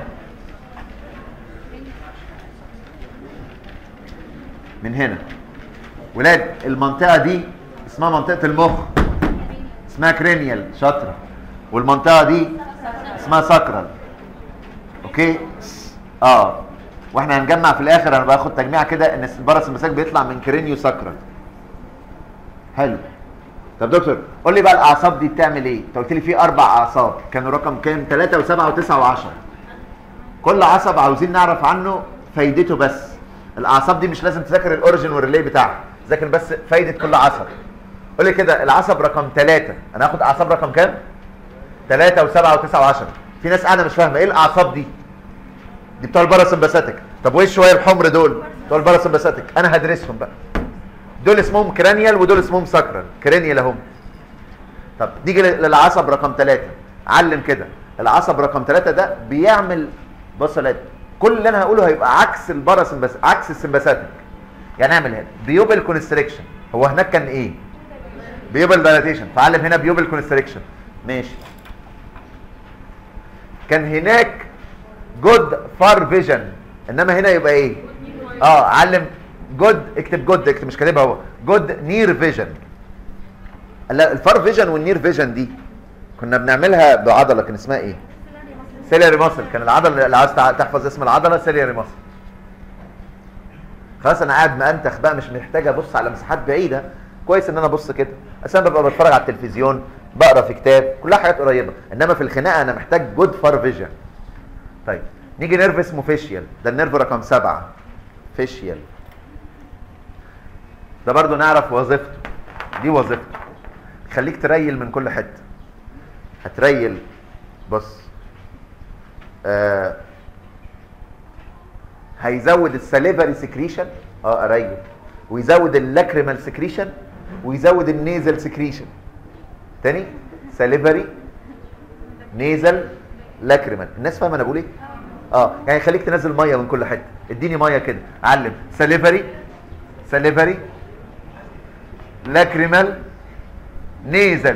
من هنا ولاد المنطقه دي اسمها منطقه المخ اسمها كرينيال شاطره والمنطقه دي اسمها ساكرال اوكي اه واحنا هنجمع في الاخر انا باخد تجميع كده ان الباراسمباثيك بيطلع من كرينيو ساكرال حلو طب دكتور قول لي بقى الاعصاب دي بتعمل ايه انت قلت لي في اربع اعصاب كانوا رقم كام 3 و7 و9 و10 كل عصب عاوزين نعرف عنه فايدته بس الاعصاب دي مش لازم تذاكر الاوريجن والريلي بتاعها ذاكر بس فايده كل عصب قول لي كده العصب رقم 3 انا هاخد اعصاب رقم كام 3 و7 و9 و10 في ناس قاعده مش فاهمه ايه الاعصاب دي دي بتوع الباراسمباثيك طب وايه الشويه الحمر دول بتوع الباراسمباثيك انا هدرسهم بقى دول اسمهم كرانيال ودول اسمهم ساكرال كرانيال اهم طب نيجي لل- للعصب رقم ثلاثة علم كده العصب رقم ثلاثة ده بيعمل بص يا ولاد كل اللي انا هقوله هيبقى عكس الباراسمباث عكس السمباثيك يعني اعمل هنا بيوبل كونستريكشن هو هناك كان ايه بيوبل دايلاتيشن فعلم هنا بيوبل كونستريكشن ماشي كان هناك جود فار فيجن انما هنا يبقى ايه اه علم جود اكتب جود اكتب مش كاتبها هو جود نير فيجن لا الفار فيجن والنير فيجن دي كنا بنعملها بعضله كان اسمها ايه سيلياري ماسل كان العضله اللي عايز تع- تحفظ اسم العضله سيلياري ماسل خلاص انا قاعد مأنتخ بقى مش محتاج ابص على مساحات بعيده كويس ان انا ابص كده اصل انا ببقى بتفرج على التلفزيون بقرا في كتاب كلها حاجات قريبه انما في الخناقه انا محتاج جود فار فيجن طيب نيجي نيرف اسمه فيشيال ده النيرف رقم سبعة فيشيال ده برضو نعرف وظيفته دي وظيفته خليك تريل من كل حته هتريل بص آه هيزود السليفري سكريشن اه اريل ويزود اللاكريمال سكريشن ويزود النيزل سكريشن تاني سليفري نيزل لاكريمال الناس فاهمه انا بقول ايه اه يعني خليك تنزل ميه من كل حته اديني ميه كده علم سليفري سليفري لاكريمال نيزل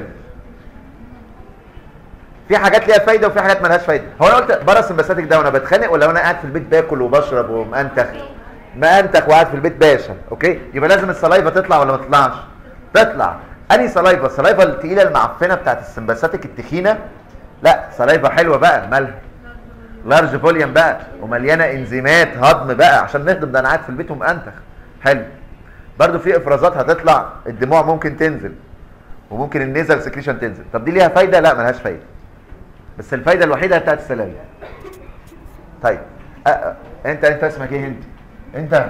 في حاجات ليها فايده وفي حاجات مالهاش فايده هو انا قلت باراسمباثيك ده وانا بتخانق ولا وانا قاعد في البيت باكل وبشرب ومأنتخ مأنتخ وقاعد في البيت باشا اوكي يبقى لازم السلايفه تطلع ولا ما تطلعش تطلع انهي سلايفه السلايفه التقيله المعفنه بتاعت السمباثيك التخينه لا سلايفه حلوه بقى مالها لارج فوليوم بقى ومليانه انزيمات هضم بقى عشان نهضم ده انا قاعد في البيت ومأنتخ حلو برضو في افرازات هتطلع الدموع ممكن تنزل وممكن النيزل سكريشن تنزل طب دي ليها فايده لا ملهاش فايده بس الفايده الوحيده بتاعت السلايف طيب أ- أ- انت انت اسمك ايه انت انت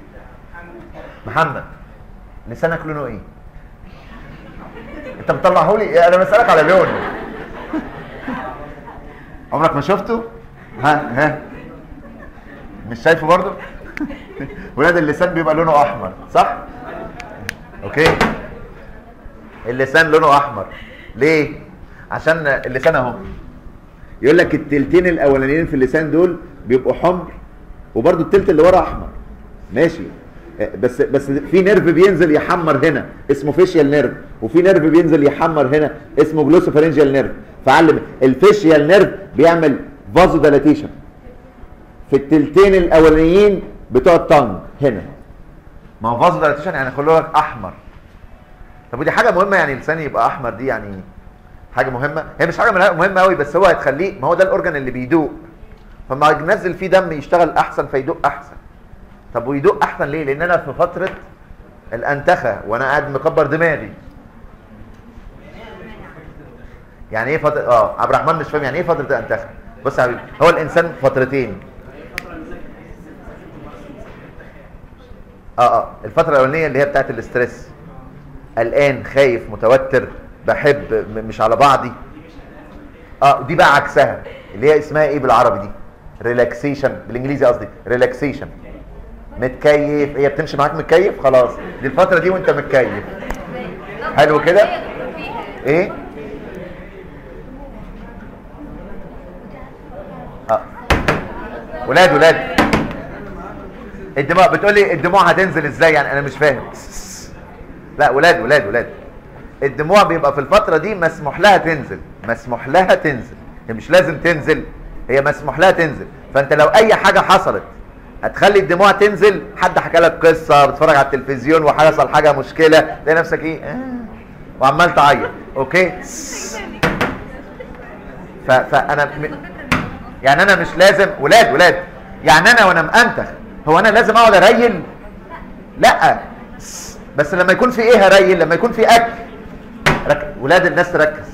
محمد لسانك لونه ايه انت بتطلعه لي انا بسالك على لونه عمرك ما شفته ها ها مش شايفه برضو ولاد اللسان بيبقى لونه احمر صح اوكي اللسان لونه احمر ليه عشان اللسان اهو يقول لك التلتين الاولانيين في اللسان دول بيبقوا حمر وبرضو التلت اللي ورا احمر ماشي بس بس في نيرف بينزل يحمر هنا اسمه فيشيال نيرف وفي نيرف بينزل يحمر هنا اسمه جلوسوفارنجيال نيرف فعلم الفيشيال نيرف بيعمل فازو ديلاتيشن في التلتين الاولانيين بتوع التانج هنا ما هو فازو ديلاتيشن يعني خلوا لك احمر طب ودي حاجه مهمه يعني لساني يبقى احمر دي يعني حاجه مهمه هي مش حاجه مهمه قوي بس هو هتخليه ما هو ده الاورجن اللي بيدوق فما ينزل فيه دم يشتغل احسن فيدوق احسن طب ويدوق احسن ليه لان انا في فتره الانتخه وانا قاعد مكبر دماغي يعني ايه فتره اه عبد الرحمن مش فاهم يعني ايه فتره الانتخه بص يا حبيبي هو الانسان فترتين اه اه الفتره الاولانيه اللي هي بتاعت الاسترس قلقان خايف متوتر بحب م- مش على بعضي اه دي بقى عكسها اللي هي اسمها ايه بالعربي دي ريلاكسيشن بالانجليزي قصدي ريلاكسيشن متكيف هي بتمشي معاك متكيف خلاص دي الفتره دي وانت متكيف حلو كده ايه اه ولاد ولاد الدموع بتقول لي الدموع هتنزل ازاي يعني انا مش فاهم لا ولاد ولاد ولاد الدموع بيبقى في الفتره دي مسموح لها تنزل مسموح لها تنزل هي مش لازم تنزل هي مسموح لها تنزل فانت لو اي حاجه حصلت هتخلي الدموع تنزل حد حكى لك قصه بتتفرج على التلفزيون وحصل حاجه مشكله تلاقي نفسك ايه آه وعمال تعيط اوكي ف... فانا م... يعني انا مش لازم ولاد ولاد يعني انا وانا مأنتخ هو انا لازم اقعد اريل لا بس لما يكون في ايه هريل لما يكون في اكل رك... ولاد الناس تركز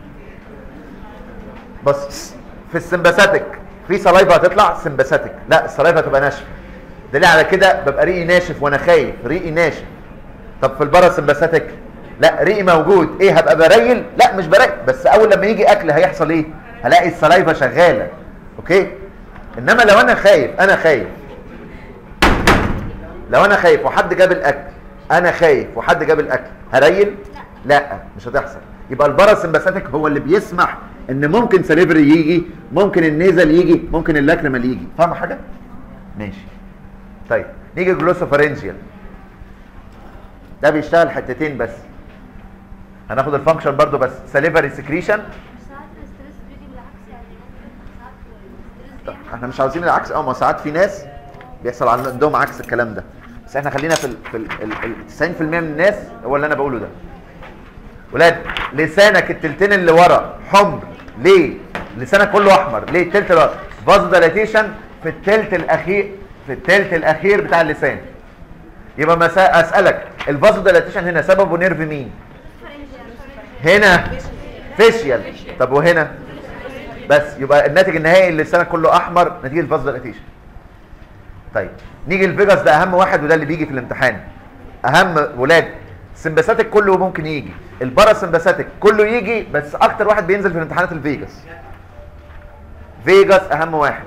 بص في السمباثيك في سلايفا هتطلع سمباثيك لا السلايفا تبقى ناشفه دليل على كده ببقى ريقي ناشف وانا خايف ريقي ناشف طب في البارا سمباثيك لا ريقي موجود ايه هبقى بريل لا مش بريل بس اول لما يجي اكل هيحصل ايه هلاقي السلايفا شغاله اوكي انما لو انا خايف انا خايف لو انا خايف وحد جاب الاكل انا خايف وحد جاب الاكل هريل لا مش هتحصل يبقى الباراسمباثيك هو اللي بيسمح ان ممكن سليفري يجي ممكن النيزل يجي ممكن اللاكريمال يجي فاهم حاجه ماشي طيب نيجي جلوسوفارنجيال ده بيشتغل حتتين بس هناخد الفانكشن برضو بس سليفري سكريشن ساعات الاسترس بيجي بالعكس يعني ممكن ساعات الاسترس طب بيعمل احنا مش عاوزين العكس اه ما ساعات في ناس بيحصل عندهم عكس الكلام ده بس احنا خلينا في ال في ال ال 90% من الناس هو اللي انا بقوله ده ولاد لسانك التلتين اللي ورا حمر ليه لسانك كله احمر ليه التلت اللي ورا فازو ديلاتيشن في التلت الاخير في التلت الاخير بتاع اللسان يبقى مسا... اسالك الفازو ديلاتيشن هنا سببه نيرف مين هنا فيشيال طب وهنا بس يبقى الناتج النهائي اللي لسانك كله احمر نتيجه الفازو ديلاتيشن طيب نيجي الفيجاس ده اهم واحد وده اللي بيجي في الامتحان اهم ولاد السمباثيك كله ممكن يجي الباراسمباثيك كله يجي بس اكتر واحد بينزل في الامتحانات الفيجاس فيجاس اهم واحد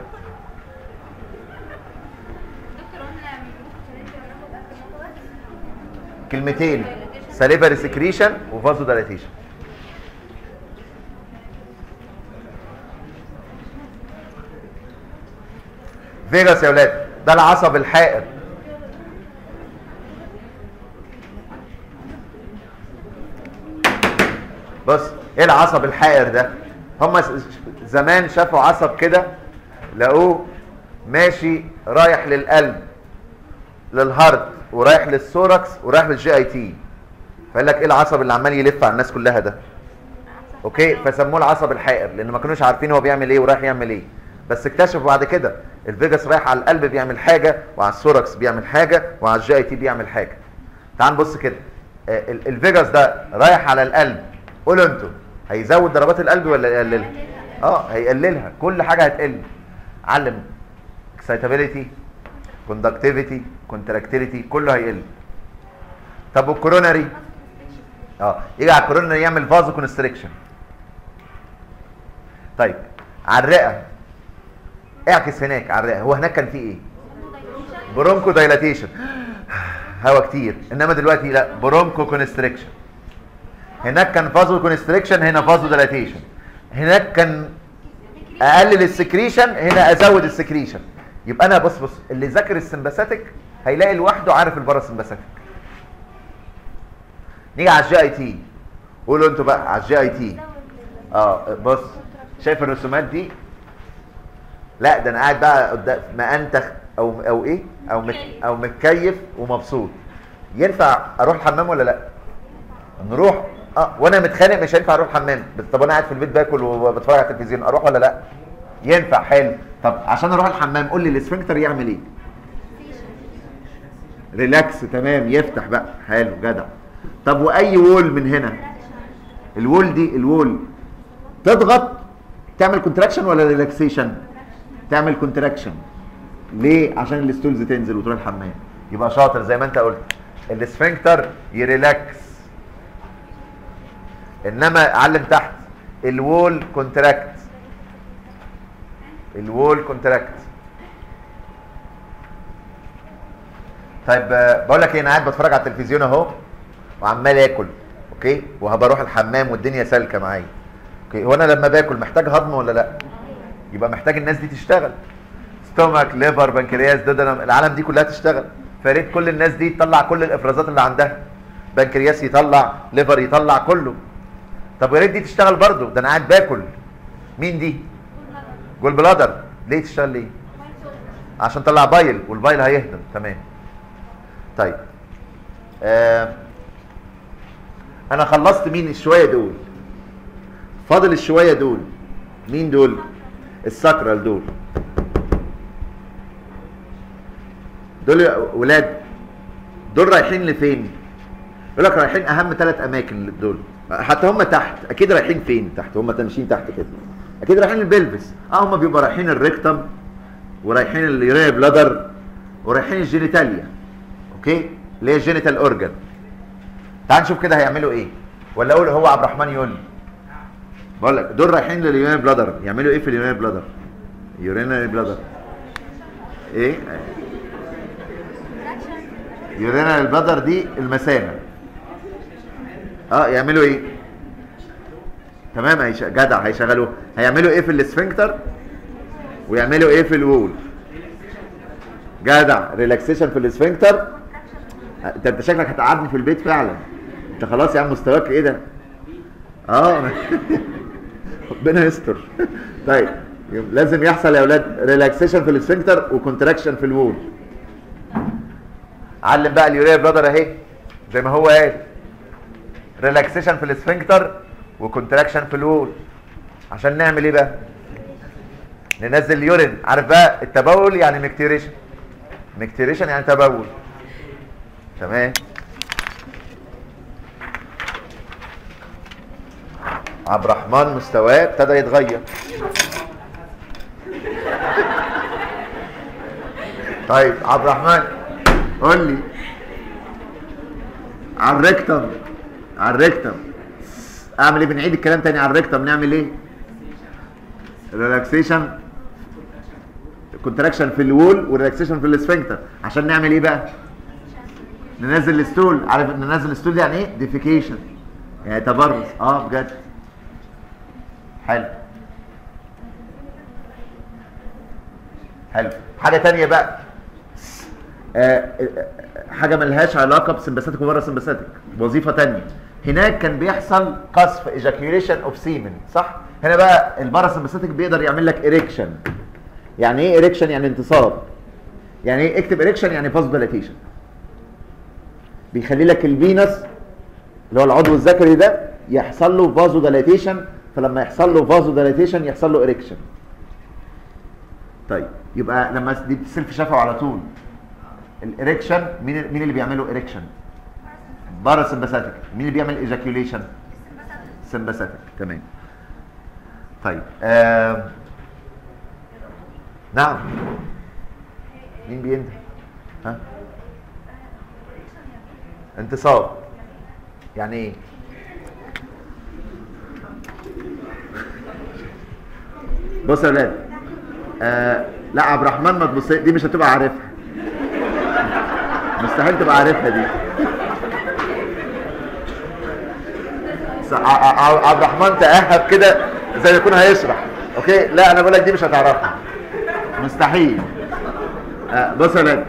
دكتور قلنا ممكن ناخد اكل ناخد كلمتين ساليفري سكريشن وفازو ديلاتيشن فيجاس يا ولاد ده العصب الحائر بص ايه العصب الحائر ده هم زمان شافوا عصب كده لقوه ماشي رايح للقلب للهارت ورايح للثوركس ورايح للجي اي تي فقال لك ايه العصب اللي عمال يلف على الناس كلها ده اوكي فسموه العصب الحائر لان ما كانوش عارفين هو بيعمل ايه ورايح يعمل ايه بس اكتشفوا بعد كده الفيجاس رايح على القلب بيعمل حاجه وعلى الثوركس بيعمل حاجه وعلى الجي اي تي بيعمل حاجه تعال نبص كده آه، ال- الفيجاس ده رايح على القلب قولوا انتوا هيزود ضربات القلب ولا يقللها اه هيقللها كل حاجه هتقل علم اكسايتابيليتي كوندكتيفيتي كونتراكتيليتي كله هيقل طب والكوروناري اه يجي على الكوروناري يعمل فازو كونستريكشن طيب على الرئه اعكس هناك على الرئه هو هناك كان في ايه برونكو دايلاتيشن هوا كتير انما دلوقتي لا برونكو كونستريكشن هناك كان فازو كونستريكشن هنا فازو دايلاتيشن هناك كان اقلل السكريشن هنا ازود السكريشن يبقى انا بص بص اللي ذاكر السمباثيك هيلاقي لوحده عارف الباراسمباثيك نيجي على الجي اي تي قولوا انتوا بقى على الجي اي تي اه بص شايف الرسومات دي لا ده انا قاعد بقى قدام ما انتخ او او ايه او مت او متكيف ومبسوط ينفع اروح الحمام ولا لا نروح اه وانا متخانق مش هينفع اروح الحمام بس طب انا قاعد في البيت باكل وبتفرج على التلفزيون اروح ولا لا ينفع حلو طب عشان اروح الحمام قول لي الاسفنكتر يعمل ايه ريلاكس تمام يفتح بقى حلو جدع طب واي وول من هنا الوول دي الوول تضغط تعمل كونتراكشن ولا ريلاكسيشن تعمل كونتراكشن ليه عشان الستولز تنزل وتروح الحمام يبقى شاطر زي ما انت قلت الاسفنكتر يريلاكس انما علم تحت الوول كونتراكت الوول كونتراكت طيب آه، بقول لك ايه انا قاعد بتفرج على التلفزيون اهو وعمال اكل اوكي وهبقى اروح الحمام والدنيا سالكه معايا اوكي هو انا لما باكل محتاج هضم ولا لا يبقى محتاج الناس دي تشتغل ستومك ليفر بنكرياس دودنم العالم دي كلها تشتغل فريت كل الناس دي تطلع كل الافرازات اللي عندها بنكرياس يطلع ليفر يطلع كله طب يا ريت دي تشتغل برضه ده انا قاعد باكل مين دي جول بلادر ليه تشتغل ليه عشان تطلع بايل والبايل هيهضم تمام طيب آه انا خلصت مين الشويه دول فاضل الشويه دول مين دول الساكرال دول دول يا ولاد دول رايحين لفين يقول لك رايحين اهم ثلاث اماكن دول حتى هم تحت اكيد رايحين فين تحت هم ماشيين تحت كده اكيد رايحين البلفس اه هم بيبقوا رايحين الريكتم ورايحين اليوريا بلادر ورايحين الجينيتاليا اوكي اللي هي الجينيتال اورجان تعال نشوف كده هيعملوا ايه ولا اقول هو عبد الرحمن يقول لي بقول لك دول رايحين لليورينال بلادر يعملوا ايه في اليورينال بلادر يورينال بلادر ايه يورينال بلادر دي المثانه اه يعملوا ايه تمام هيش... جدع هيشغلوه هيعملوا ايه في الاسفنكتر ويعملوا ايه في الوول جدع ريلاكسيشن في الاسفنكتر انت انت شكلك هتقعدني في البيت فعلا انت خلاص يا عم مستواك ايه ده اه ربنا يستر طيب لازم يحصل يا اولاد ريلاكسيشن في الاسفنكتر وكونتراكشن في الوول علم بقى اليوريا بلادر اهي زي ما هو قال ريلاكسيشن في الاسفنكتر وكونتراكشن في الوول عشان نعمل ايه بقى ننزل اليورين عارف بقى التبول يعني مكتيريشن مكتيريشن يعني تبول تمام عبد الرحمن مستواه ابتدى يتغير طيب عبد الرحمن قول لي على الريكتم على الريكتم اعمل ايه بنعيد الكلام تاني على الريكتم نعمل ايه ريلاكسيشن كونتراكشن في الوول وريلاكسيشن في الاسفنكتر عشان نعمل ايه بقى ننزل الستول عارف ننزل الستول دي يعني ايه ديفيكيشن يعني تبرز اه بجد حلو حلو حاجه تانية بقى آه حاجه ملهاش علاقه بسمباثيك وبره سمباثيك وظيفه تانية هناك كان بيحصل قصف ايجاكيوليشن اوف سيمن صح هنا بقى الباراسمباثيك بيقدر يعمل لك اريكشن يعني ايه اريكشن يعني انتصاب يعني ايه اكتب اريكشن يعني فاز ديلاتيشن بيخلي لك الفينس اللي هو العضو الذكري ده يحصل له فازو ديلاتيشن فلما يحصل له فازو ديلاتيشن يحصل له اريكشن طيب يبقى لما دي بتصير في شفه على طول الاريكشن مين مين اللي بيعمله اريكشن بارا سمباثيك مين اللي بيعمل ايجاكيوليشن سمباثيك تمام طيب آه. نعم مين بينده ها انتصاب يعني ايه بص يا ولاد آه لا عبد الرحمن ما تبص دي مش هتبقى عارفها مستحيل تبقى عارفها دي س- ع- ع- عبد الرحمن تأهب كده زي ما يكون هيشرح اوكي لا انا بقول لك دي مش هتعرفها مستحيل آه بص يا ولاد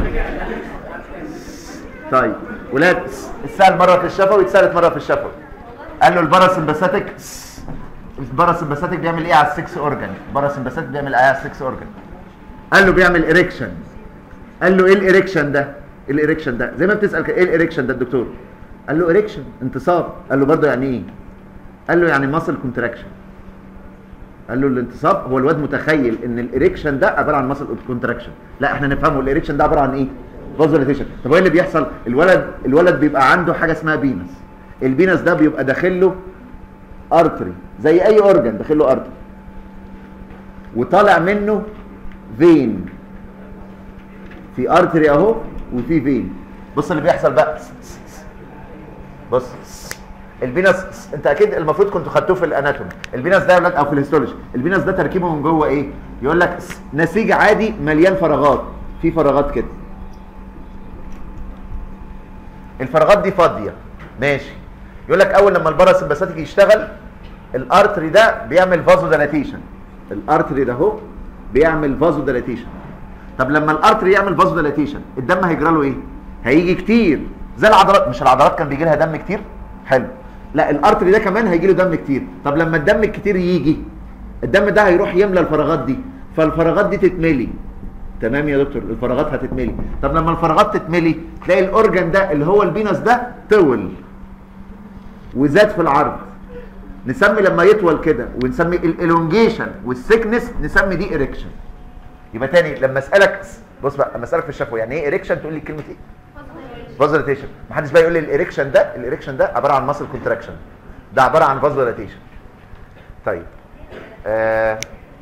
طيب ولاد اتسال مره في الشفوي اتسالت مره في الشفوي قال له الباراسمباثيك الباراسمباثيك بيعمل ايه على السكس اورجان الباراسمباثيك بيعمل ايه على السكس اورجان قال له بيعمل اريكشن قال له ايه الاريكشن ده ايه الاريكشن ده زي ما بتسال كده، ايه الاريكشن ده الدكتور قال له اريكشن انتصاب قال له برضه يعني ايه قال له يعني ماسل كونتراكشن قال له الانتصاب هو الواد متخيل ان الاريكشن ده عباره عن ماسل كونتراكشن لا احنا نفهمه الاريكشن ده عباره عن ايه فازوليتيشن طب هو إيه اللي بيحصل الولد الولد بيبقى عنده حاجه اسمها بينس البينس ده بيبقى داخل له ارتري زي اي اورجن داخل له ارتري وطالع منه فين في ارتري اهو وفي فين بص اللي بيحصل بقى بص البينس انت اكيد المفروض كنتوا خدتوه في الاناتومي البينس ده يا ولاد او في الهيستولوجي البينس ده تركيبه من جوه ايه يقول لك نسيج عادي مليان فراغات في فراغات كده الفراغات دي فاضيه ماشي يقول لك اول لما الباراسمباثيك يشتغل الارتري ده بيعمل فازو ديلاتيشن الارتري ده اهو بيعمل فازو ديلاتيشن طب لما الارتري يعمل فازو ديلاتيشن الدم هيجرى له ايه هيجي كتير زي العضلات مش العضلات كان بيجي لها دم كتير حلو لا الارتري ده كمان هيجي له دم كتير طب لما الدم الكتير يجي الدم ده هيروح يملى الفراغات دي فالفراغات دي تتملي تمام يا دكتور الفراغات هتتملي طب لما الفراغات تتملي تلاقي الاورجن ده اللي هو البينس ده طول وزاد في العرض نسمي لما يطول كده ونسمي الالونجيشن والسكنس نسمي دي اريكشن يبقى تاني لما اسالك بص بقى لما اسالك في الشفوي يعني ايه اريكشن تقول لي كلمه ايه فازوليتيشن محدش بقى يقول لي الاريكشن ده الاريكشن ده عباره عن ماسل كونتراكشن ده عباره عن فازوليتيشن طيب آه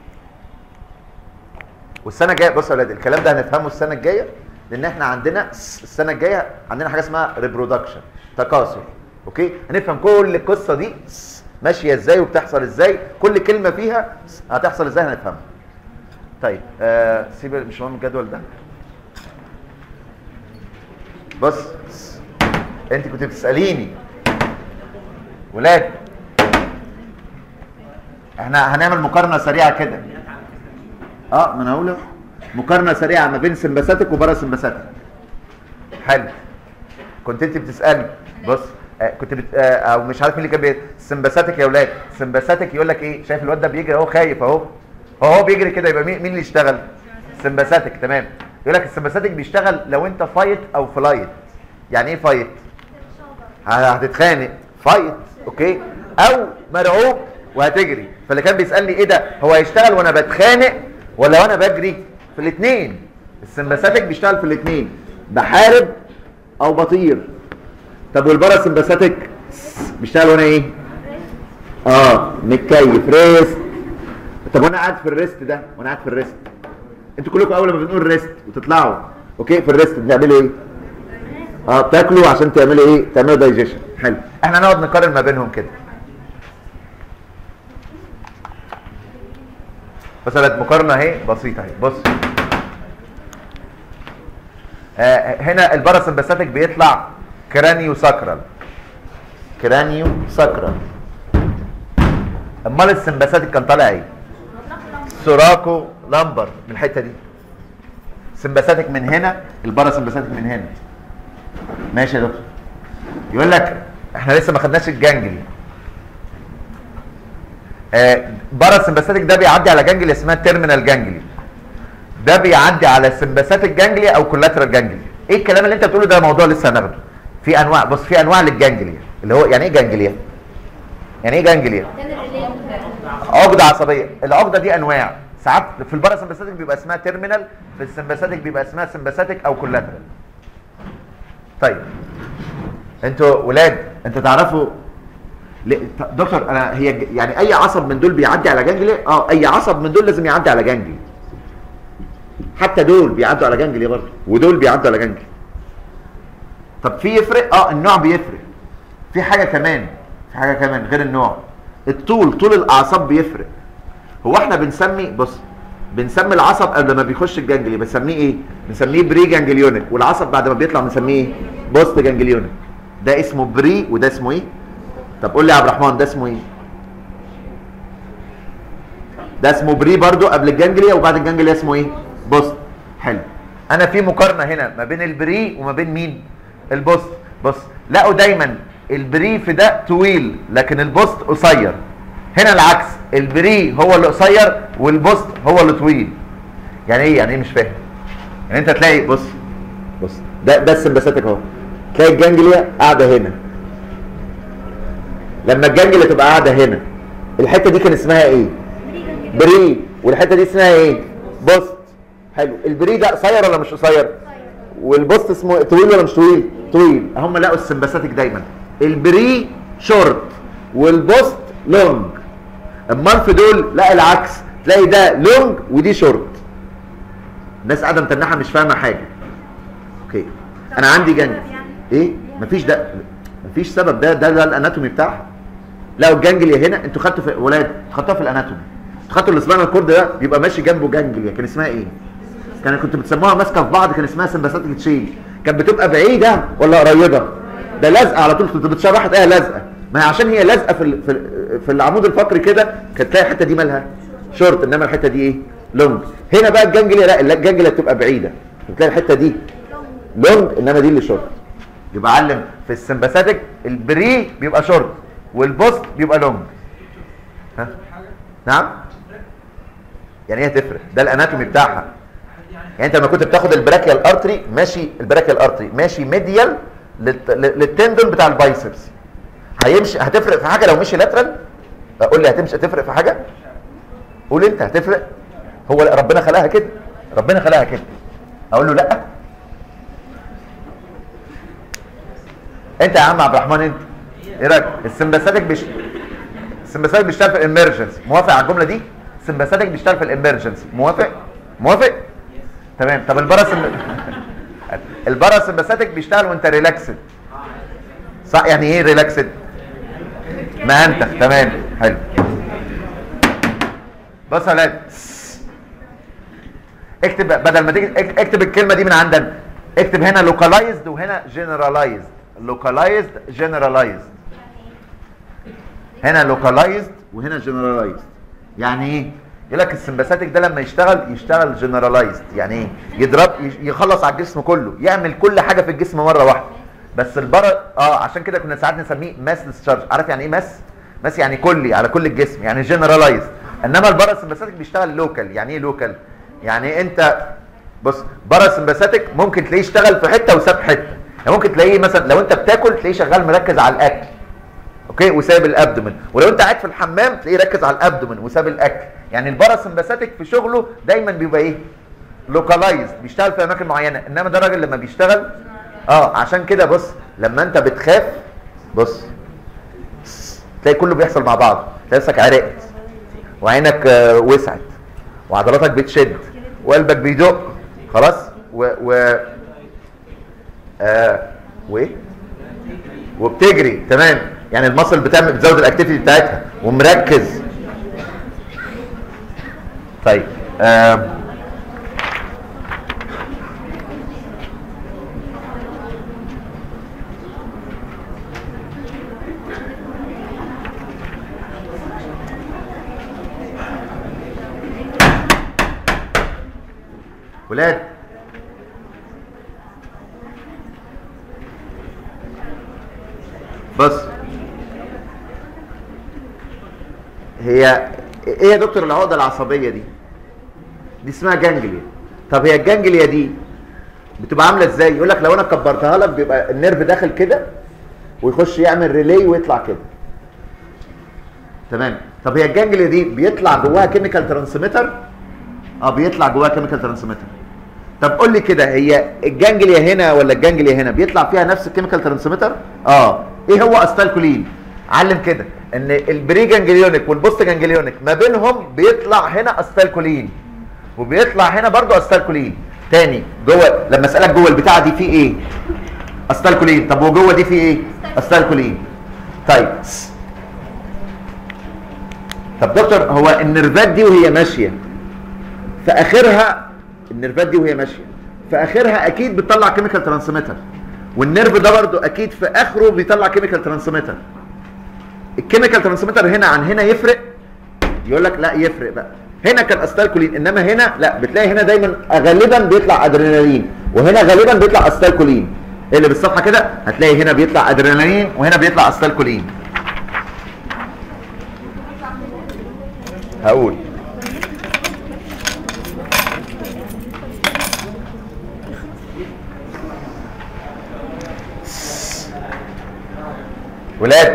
والسنه الجايه بصوا يا اولاد الكلام ده هنفهمه السنه الجايه لان احنا عندنا السنه الجايه عندنا حاجه اسمها ريبرودكشن تكاثر اوكي هنفهم كل القصه دي ماشيه ازاي وبتحصل ازاي كل كلمه فيها هتحصل ازاي هنفهمها طيب آه سيب مش مهم الجدول ده بص انت كنت بتساليني ولاد احنا هنعمل مقارنه سريعه كده اه ما انا هقول أهو. مقارنه سريعه ما بين سمباثيك وباراسمباثيك حلو كنت انت بتسالني بص آه كنت بت... آه او مش عارف مين اللي كان بي... سمباثيك يا اولاد سمباثيك يقول لك ايه شايف الواد ده بيجري اهو خايف اهو هو هو بيجري كده يبقى مين مين اللي يشتغل سمباثيك تمام يقول لك السمباثيك بيشتغل لو انت فايت او فلايت يعني ايه فايت هتتخانق فايت اوكي او مرعوب وهتجري فاللي كان بيسالني ايه ده هو هيشتغل وانا بتخانق ولا وانا بجري في الاثنين السمباثيك بيشتغل في الاثنين بحارب او بطير طب والباراسمباثيك بيشتغل وانا ايه اه متكيف ريست طب وانا قاعد في الريست ده وانا قاعد في الريست انتوا كلكم اول ما بنقول ريست وتطلعوا اوكي في الريست بتعملوا ايه اه بتاكلوا عشان تعملوا ايه تعملوا دايجيشن حلو احنا هنقعد نقارن ما بينهم كده مثلا مقارنه اهي بسيطه اهي بص آه هنا الباراسمباثيك بيطلع كرانيو ساكرال كرانيو ساكرال امال السمباثيك كان طالع ايه سوراكو لامبر من الحته دي سمباثيك من هنا الباراسمباثيك من هنا ماشي يا دكتور يقول لك احنا لسه ما خدناش الجانجلي آه باراسمباثيك ده بيعدي على جانجلي اسمها تيرمينال جانجلي ده بيعدي على سمباثيك جانجلي او كولاترال جانجلي ايه الكلام اللي انت بتقوله ده موضوع لسه هناخده في انواع بص في انواع للجانجليا اللي هو يعني ايه جانجليا يعني ايه جانجليا عقده عصبيه العقده دي انواع ساعات في الباراسمباثيك بيبقى اسمها تيرمينال في السمباثيك بيبقى اسمها سمباثيك او كولاترال طيب انتوا ولاد انتوا تعرفوا ل- ط- دكتور انا هي ج- يعني اي عصب من دول بيعدي على جانجلي اه اي عصب من دول لازم يعدي على جانجلي حتى دول بيعدوا على جانجليا برضه ودول بيعدوا على جانجليا طب في يفرق اه النوع بيفرق في حاجه كمان في حاجه كمان غير النوع الطول طول الاعصاب بيفرق هو احنا بنسمي بص بنسمي العصب قبل ما بيخش الجانجلي بنسميه ايه بنسميه بري جانجليونيك والعصب بعد ما بيطلع بنسميه ايه بوست جانجليونيك ده اسمه بري وده اسمه ايه طب قول لي يا عبد الرحمن ده اسمه ايه ده اسمه بري برضو قبل الجانجليا وبعد الجانجليا اسمه ايه بوست حلو انا في مقارنه هنا ما بين البري وما بين مين البوست بص لقوا دايما البري في ده طويل لكن البوست قصير هنا العكس البري هو اللي قصير والبوست هو اللي طويل يعني ايه يعني ايه مش فاهم يعني انت تلاقي بص بص ده ده السمباثيك اهو تلاقي الجانجليا قاعده هنا لما الجانجليا تبقى قاعده هنا الحته دي كان اسمها ايه بري والحته دي اسمها ايه بوست حلو البري ده قصير ولا مش قصير والبوست اسمه طويل ولا مش طويل طويل هم لقوا السمباثيك دايما البري شورت والبوست لونج امال في دول لا العكس تلاقي ده لونج ودي شورت الناس قاعده متنحه مش فاهمه حاجه اوكي انا عندي جنج ايه مفيش ده مفيش سبب ده ده, ده الاناتومي بتاعها لقوا الجانجليا هنا انتوا خدتوا في ولاد خدتوها في الاناتومي انتوا خدتوا الاسبانال كورد ده بيبقى ماشي جنبه جانجليا كان اسمها ايه كان كنت بتسموها ماسكه في بعض كان اسمها سمباثيك تشين كانت بتبقى بعيده ولا قريبه ده لازقه على طول كنت بتشرح ايه لازقه ما هي عشان هي لازقه في ال- في ال- في العمود الفقري كده كانت تلاقي الحته دي مالها شورت انما الحته دي ايه لونج هنا بقى الجانجليا لا الجانجليا بتبقى بعيده بتلاقي الحته دي لونج انما دي اللي شورت يبقى علم في السمباثيك البري بيبقى شورت والبوست بيبقى لونج ها نعم يعني ايه تفرق ده الاناتومي بتاعها يعني انت لما كنت بتاخد البراكيال ارتري ماشي البراكيال ارتري ماشي ميديال للت- للتندون بتاع البايسبس هيمشي هتفرق في حاجه لو مشي لاترال قول لي هتمشي هتفرق في حاجه قول انت هتفرق هو لا ربنا خلقها كده ربنا خلقها كده اقول له لا انت يا عم عبد الرحمن انت ايه رايك السمباثيك بيش السمباثيك بيشتغل في الامرجنسي موافق على الجمله دي السمباثيك بيشتغل في الامرجنسي موافق موافق تمام طب الباراسم الباراسمباثيك بيشتغل وانت ريلاكسد صح يعني ايه ريلاكسد ما انت تمام حلو بص يا ولاد اكتب بدل ما تيجي اك- اكتب الكلمه دي من عندنا اكتب هنا لوكالايزد وهنا جنرالايزد لوكالايزد جنرالايزد هنا لوكالايزد وهنا جنرالايزد يعني ايه يقول لك السمباثيك ده لما يشتغل يشتغل جنرالايزد يعني ايه يضرب يش- يخلص على الجسم كله يعمل كل حاجه في الجسم مره واحده بس البر اه عشان كده كنا ساعات نسميه ماس ديسشارج عارف يعني ايه ماس ماس يعني كلي على كل الجسم يعني جنرالايزد انما الباراسمباثيك بيشتغل لوكال يعني ايه لوكال يعني انت بص باراسمباثيك ممكن تلاقيه يشتغل في حته وساب حته يعني ممكن تلاقيه مثلا لو انت بتاكل تلاقيه شغال مركز على الاكل اوكي وسايب الابدومن ولو انت قاعد في الحمام تلاقيه ركز على الابدومن وساب الاكل يعني الباراسمباثيك في شغله دايما بيبقى ايه لوكالايزد بيشتغل في اماكن معينه انما ده راجل لما بيشتغل اه عشان كده بص لما انت بتخاف بص تلاقي كله بيحصل مع بعض تلاقي نفسك عرقت وعينك آه، وسعت وعضلاتك بتشد وقلبك بيدق خلاص و و آه وايه وبتجري تمام يعني المصل بتعمل بتزود الاكتيفيتي بتاعتها ومركز طيب آه ولاد بص هي ايه يا دكتور العقده العصبيه دي دي اسمها جانجليا طب هي الجانجليا دي بتبقى عامله ازاي يقول لك لو انا كبرتها لك بيبقى النيرف داخل كده ويخش يعمل ريلي ويطلع كده تمام طب هي الجانجليا دي بيطلع جواها كيميكال ترانسميتر اه بيطلع جواها كيميكال ترانسميتر طب قول لي كده هي الجانجليا هنا ولا الجانجليا هنا بيطلع فيها نفس الكيميكال ترانسميتر اه ايه هو استالكولين علم كده ان البري جانجليونيك والبوست جانجليونيك ما بينهم بيطلع هنا استالكولين وبيطلع هنا برضو استالكولين تاني جوه لما اسالك جوه البتاعه دي في ايه استالكولين طب وجوه دي في ايه استالكولين طيب طب دكتور هو النرفات دي وهي ماشيه في اخرها النرفات دي وهي ماشيه في اخرها اكيد بتطلع كيميكال ترانسميتر والنيرف ده برضو اكيد في اخره بيطلع كيميكال ترانسميتر الكيميكال ترانسميتر هنا عن هنا يفرق يقول لك لا يفرق بقى هنا كان استالكولين انما هنا لا بتلاقي هنا دايما غالبا بيطلع ادرينالين وهنا غالبا بيطلع استالكولين إيه اللي بالصفحه كده هتلاقي هنا بيطلع ادرينالين وهنا بيطلع استالكولين هقول ولاد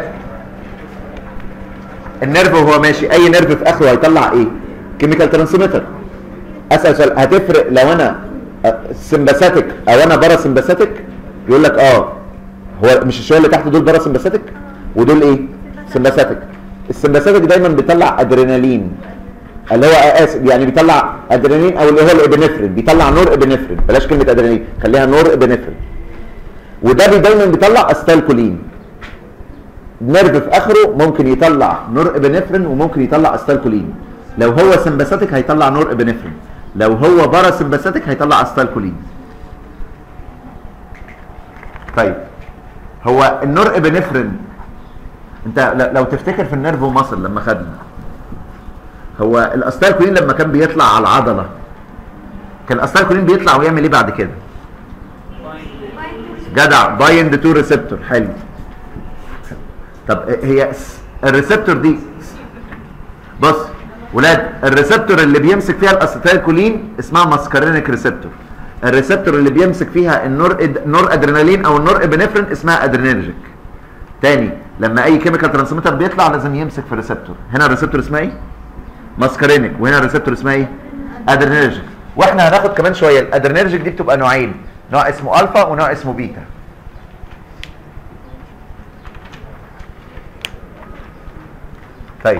النيرف وهو ماشي اي نيرف في اخره هيطلع ايه كيميكال ترانسميتر اسال سؤال هتفرق لو انا سمباثيك او انا برا سمباثيك يقول لك اه هو مش الشويه اللي تحت دول برا سمباثيك ودول ايه سمباثيك السمباثيك دايما بيطلع ادرينالين اللي هو اسف يعني بيطلع ادرينالين او اللي هو الابنفرين بيطلع نور ابنفرين بلاش كلمه ادرينالين خليها نور ابنفرين وده بي دايما بيطلع استالكولين نيرف في اخره ممكن يطلع نور ابنفرين وممكن يطلع استالكولين لو هو سمباثيك هيطلع نور ابنفرين لو هو بارا سمباثيك هيطلع استالكولين طيب هو النور ابنفرين انت ل- لو تفتكر في النيرف ومصل لما خدنا هو الاستالكولين لما كان بيطلع على العضله كان الاستالكولين بيطلع ويعمل ايه بعد كده جدع بايند تو ريسبتور حلو طب هي س- الريسبتور دي بص ولاد الريسبتور اللي بيمسك فيها الاسيتيلكولين اسمها ماسكارينيك ريسبتور الريسبتور اللي بيمسك فيها النور إد... نور ادرينالين او النور ابنفرين اسمها ادرينرجيك تاني لما اي كيميكال ترانسميتر بيطلع لازم يمسك في الريسبتور هنا الريسبتور اسمها ايه ماسكارينيك وهنا الريسبتور اسمها ايه ادرينرجيك واحنا هناخد كمان شويه الادرينرجيك دي بتبقى نوعين نوع اسمه الفا ونوع اسمه بيتا طيب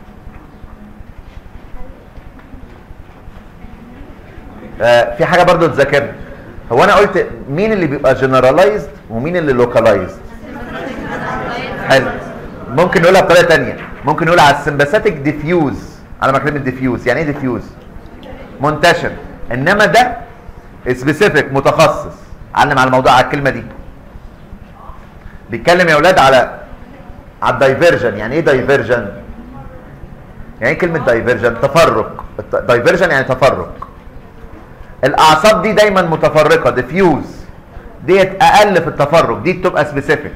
آه في حاجه برضو تذاكرها هو انا قلت مين اللي بيبقى جنرالايزد ومين اللي لوكالايزد حلو ممكن نقولها بطريقه تانية ممكن نقول على السمباثيك ديفيوز على ما كلمه ديفيوز يعني ايه ديفيوز منتشر انما ده سبيسيفيك متخصص علم على الموضوع على الكلمه دي بيتكلم يا اولاد على على الدايفرجن يعني ايه دايفرجن يعني ايه كلمه دايفرجن تفرق دايفرجن يعني تفرق الاعصاب دي دايما متفرقه ديفيوز ديت اقل في التفرق دي بتبقى سبيسيفيك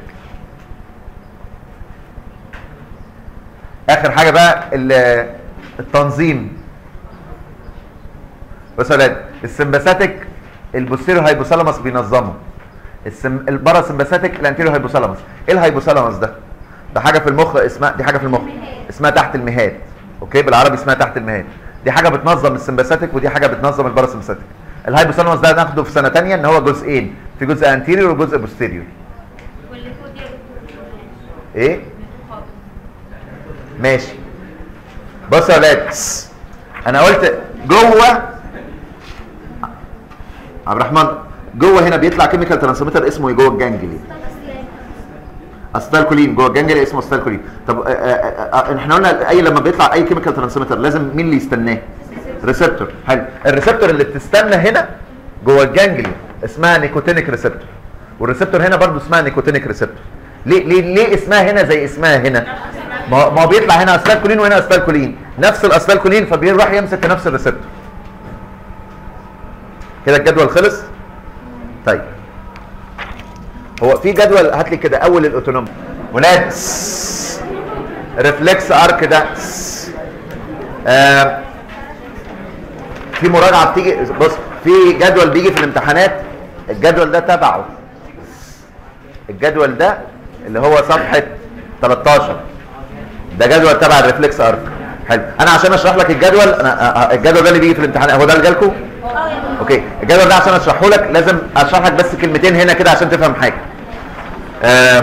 اخر حاجه بقى ال- التنظيم بص يا ولاد السمباثيك البوستيريو هايبوثالاموس بينظمه السم... البارا سمباثيك الانتيريو هايبوثالاموس ايه الهايبوثالاموس ده ده حاجه في المخ اسمها دي حاجه في المخ اسمها تحت المهاد اوكي بالعربي اسمها تحت المهاد دي حاجه بتنظم السمباثيك ودي حاجه بتنظم البارا سمباثيك الهايبوثالاموس ده ناخده في سنه تانية ان هو جزئين في جزء انتيريور وجزء بوستيريور واللي فوق دي يا دكتور ايه ماشي بص يا ولاد انا قلت جوه عبد الرحمن جوه هنا بيطلع كيميكال ترانسميتر اسمه إيه جوه الجانجلي استالكولين جوه الجانجلي اسمه استالكولين طب آه، آه، آه، احنا قلنا اي لما بيطلع اي كيميكال ترانسميتر لازم مين اللي يستناه ريسبتور حلو الريسبتور اللي بتستنى هنا جوه الجانجلي اسمها نيكوتينيك ريسبتور والريسبتور هنا برضو اسمها نيكوتينيك ريسبتور ليه ليه ليه اسمها هنا زي اسمها هنا ما هو- ما هو بيطلع هنا استالكولين وهنا استالكولين نفس الاستالكولين فبيروح يمسك في نفس الريسبتور كده الجدول خلص طيب هو في جدول هات لي كده اول الاوتونومي ولاد ريفلكس ارك ده آه في مراجعه بتيجي بص في جدول بيجي في الامتحانات الجدول ده تبعه الجدول ده اللي هو صفحه 13 ده جدول تبع الريفلكس ارك حلو انا عشان اشرح لك الجدول انا آه، آه، الجدول ده اللي بيجي في الامتحان هو ده اللي جالكم اوكي الجدول ده عشان اشرحه لك لازم اشرح لك بس كلمتين هنا كده عشان تفهم حاجه آه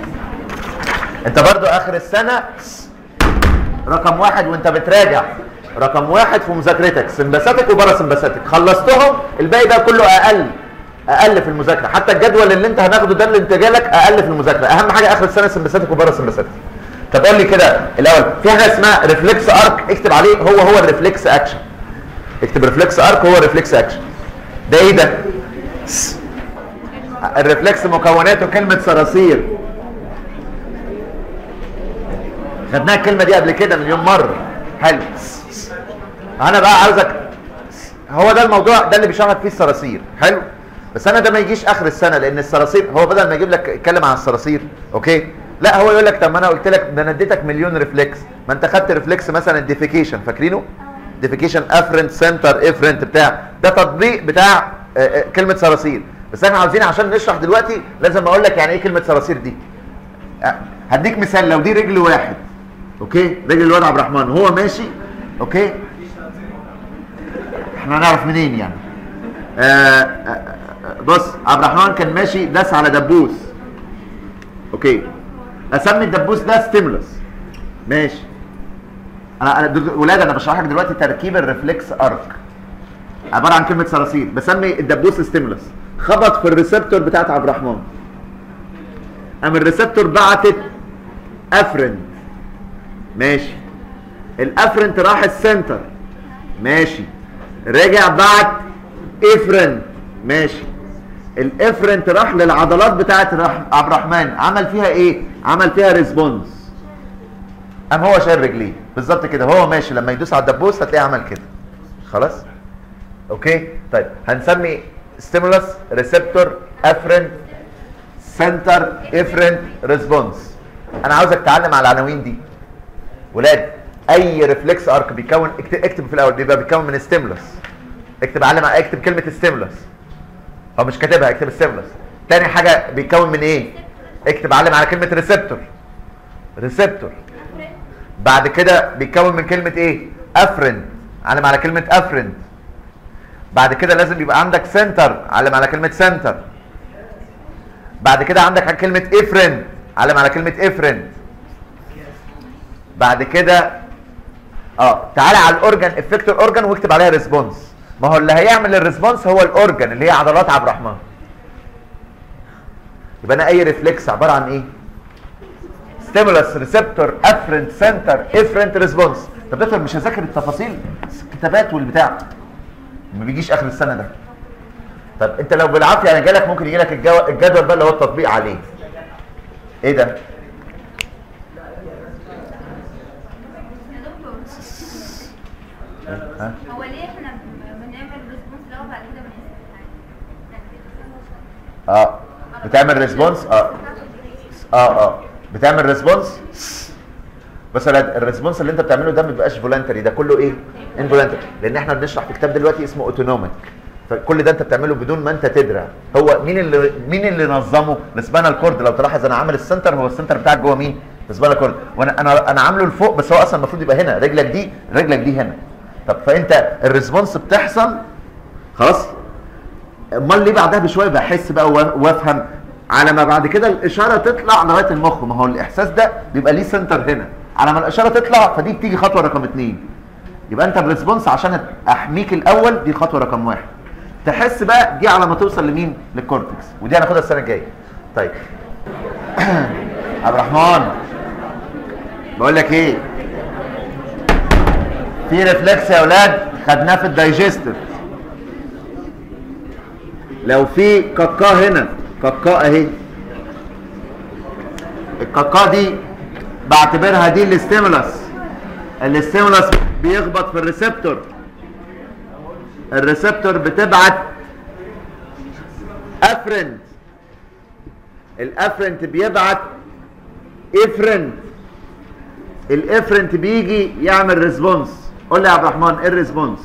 انت برضو اخر السنه رقم واحد وانت بتراجع رقم واحد في مذاكرتك سمباثيك وباراسمباثيك خلصتهم الباقي ده كله اقل اقل في المذاكره حتى الجدول اللي انت هناخده ده اللي انت جالك اقل في المذاكره اهم حاجه اخر السنه سمباثيك وباراسمباثيك طب قول لي كده الاول في حاجه اسمها ريفلكس ارك اكتب عليه هو هو الريفلكس اكشن اكتب ريفلكس ارك هو ريفلكس اكشن ده ايه ده الريفلكس مكوناته كلمه صراصير خدناها الكلمه دي قبل كده مليون مره حلو انا بقى عاوزك هو ده الموضوع ده اللي بيشرح فيه الصراصير حلو بس انا ده ما يجيش اخر السنه لان الصراصير هو بدل ما يجيب لك يتكلم عن الصراصير اوكي لا هو يقول لك طب ما انا قلت لك ده انا اديتك مليون ريفلكس ما انت خدت ريفلكس مثلا الديفيكيشن فاكرينه ديفيكيشن افرنت سنتر افرنت بتاع ده تطبيق بتاع آه، آه، كلمه صراصير بس احنا عاوزين عشان نشرح دلوقتي لازم اقول لك يعني ايه كلمه صراصير دي آه، هديك مثال لو دي رجل واحد اوكي رجل الواد عبد الرحمن وهو ماشي اوكي احنا هنعرف منين يعني آه آه آه، بص عبد الرحمن كان ماشي داس على دبوس اوكي اسمي الدبوس ده ستيمولس ماشي انا انا دل- ولاد انا بشرح لك دلوقتي تركيب الريفلكس ارك عباره عن كلمه صراصير بسمي الدبوس ستيمولس خبط في الريسبتور بتاعت عبد الرحمن قام الريسبتور بعتت افرنت ماشي الافرنت راح السنتر ماشي رجع بعت افرنت ماشي الافرنت راح للعضلات بتاعت رح- عبد الرحمن عمل فيها ايه عمل فيها ريسبونس قام هو شايل رجليه بالظبط كده هو ماشي لما يدوس على الدبوس هتلاقيه عمل كده خلاص اوكي طيب هنسمي ستيمولس ريسبتور افرنت سنتر افرنت ريسبونس انا عاوزك تتعلم على العناوين دي ولاد اي ريفلكس ارك بيكون اكتب, اكتب في الاول بيبقى بيكون من ستيمولس اكتب علم اكتب كلمه ستيمولس هو مش كاتبها اكتب ستيمولس تاني حاجه بيكون من ايه اكتب علم على كلمه ريسبتور ريسبتور بعد كده بيتكون من كلمه ايه افرنت علم على كلمه افرنت بعد كده لازم يبقى عندك سنتر علم على كلمه سنتر بعد كده عندك كلمه افرنت علم على كلمه افرنت بعد كده اه تعالى على الاورجن افكتور اورجن واكتب عليها ريسبونس ما هو اللي هيعمل الريسبونس هو الاورجن اللي هي عضلات عبد الرحمن يبقى انا اي ريفلكس عباره عن ايه ستيمولس ريسبتور افرنت سنتر افرنت ريسبونس طب دكتور مش هذاكر التفاصيل الكتابات والبتاع ما بيجيش اخر السنه ده طب انت لو بالعافيه يعني جالك ممكن يجي لك الجو... الجدول بقى اللي هو التطبيق عليه ايه ده يا دكتور ها هو ليه احنا بنعمل ريسبونس الاول بعد كده بنحس بالحاجه؟ اه بتعمل ريسبونس اه اه اه بتعمل ريسبونس بس لا، الريسبونس اللي انت بتعمله ده ما بيبقاش فولنتري ده كله ايه انفولنتري لان احنا بنشرح في كتاب دلوقتي اسمه اوتونوميك فكل ده انت بتعمله بدون ما انت تدرى هو مين اللي مين اللي نظمه السبانال كورد لو تلاحظ انا عامل السنتر هو السنتر بتاعك جوه مين السبانال كورد وانا انا انا عامله لفوق بس هو اصلا المفروض يبقى هنا رجلك دي رجلك دي هنا طب فانت الريسبونس بتحصل خلاص امال ليه بعدها بشويه بحس بقى وا- وافهم على ما بعد كده الاشاره تطلع لغايه المخ ما هو الاحساس ده بيبقى ليه سنتر هنا على ما الاشاره تطلع فدي بتيجي خطوه رقم اتنين يبقى انت الريسبونس عشان احميك الاول دي خطوه رقم واحد تحس بقى دي على ما توصل لمين للكورتكس ودي هناخدها السنه الجايه طيب عبد الرحمن بقول لك ايه في ريفلكس يا اولاد خدناه في الدايجستيف لو في كاكا هنا كاكا اهي الكاكا دي بعتبرها دي الاستيمولس الاستيمولس بيخبط في الريسبتور الريسبتور بتبعت افرنت الافرنت بيبعت افرنت الافرنت بيجي يعمل ريسبونس قول لي يا عبد الرحمن ايه الريسبونس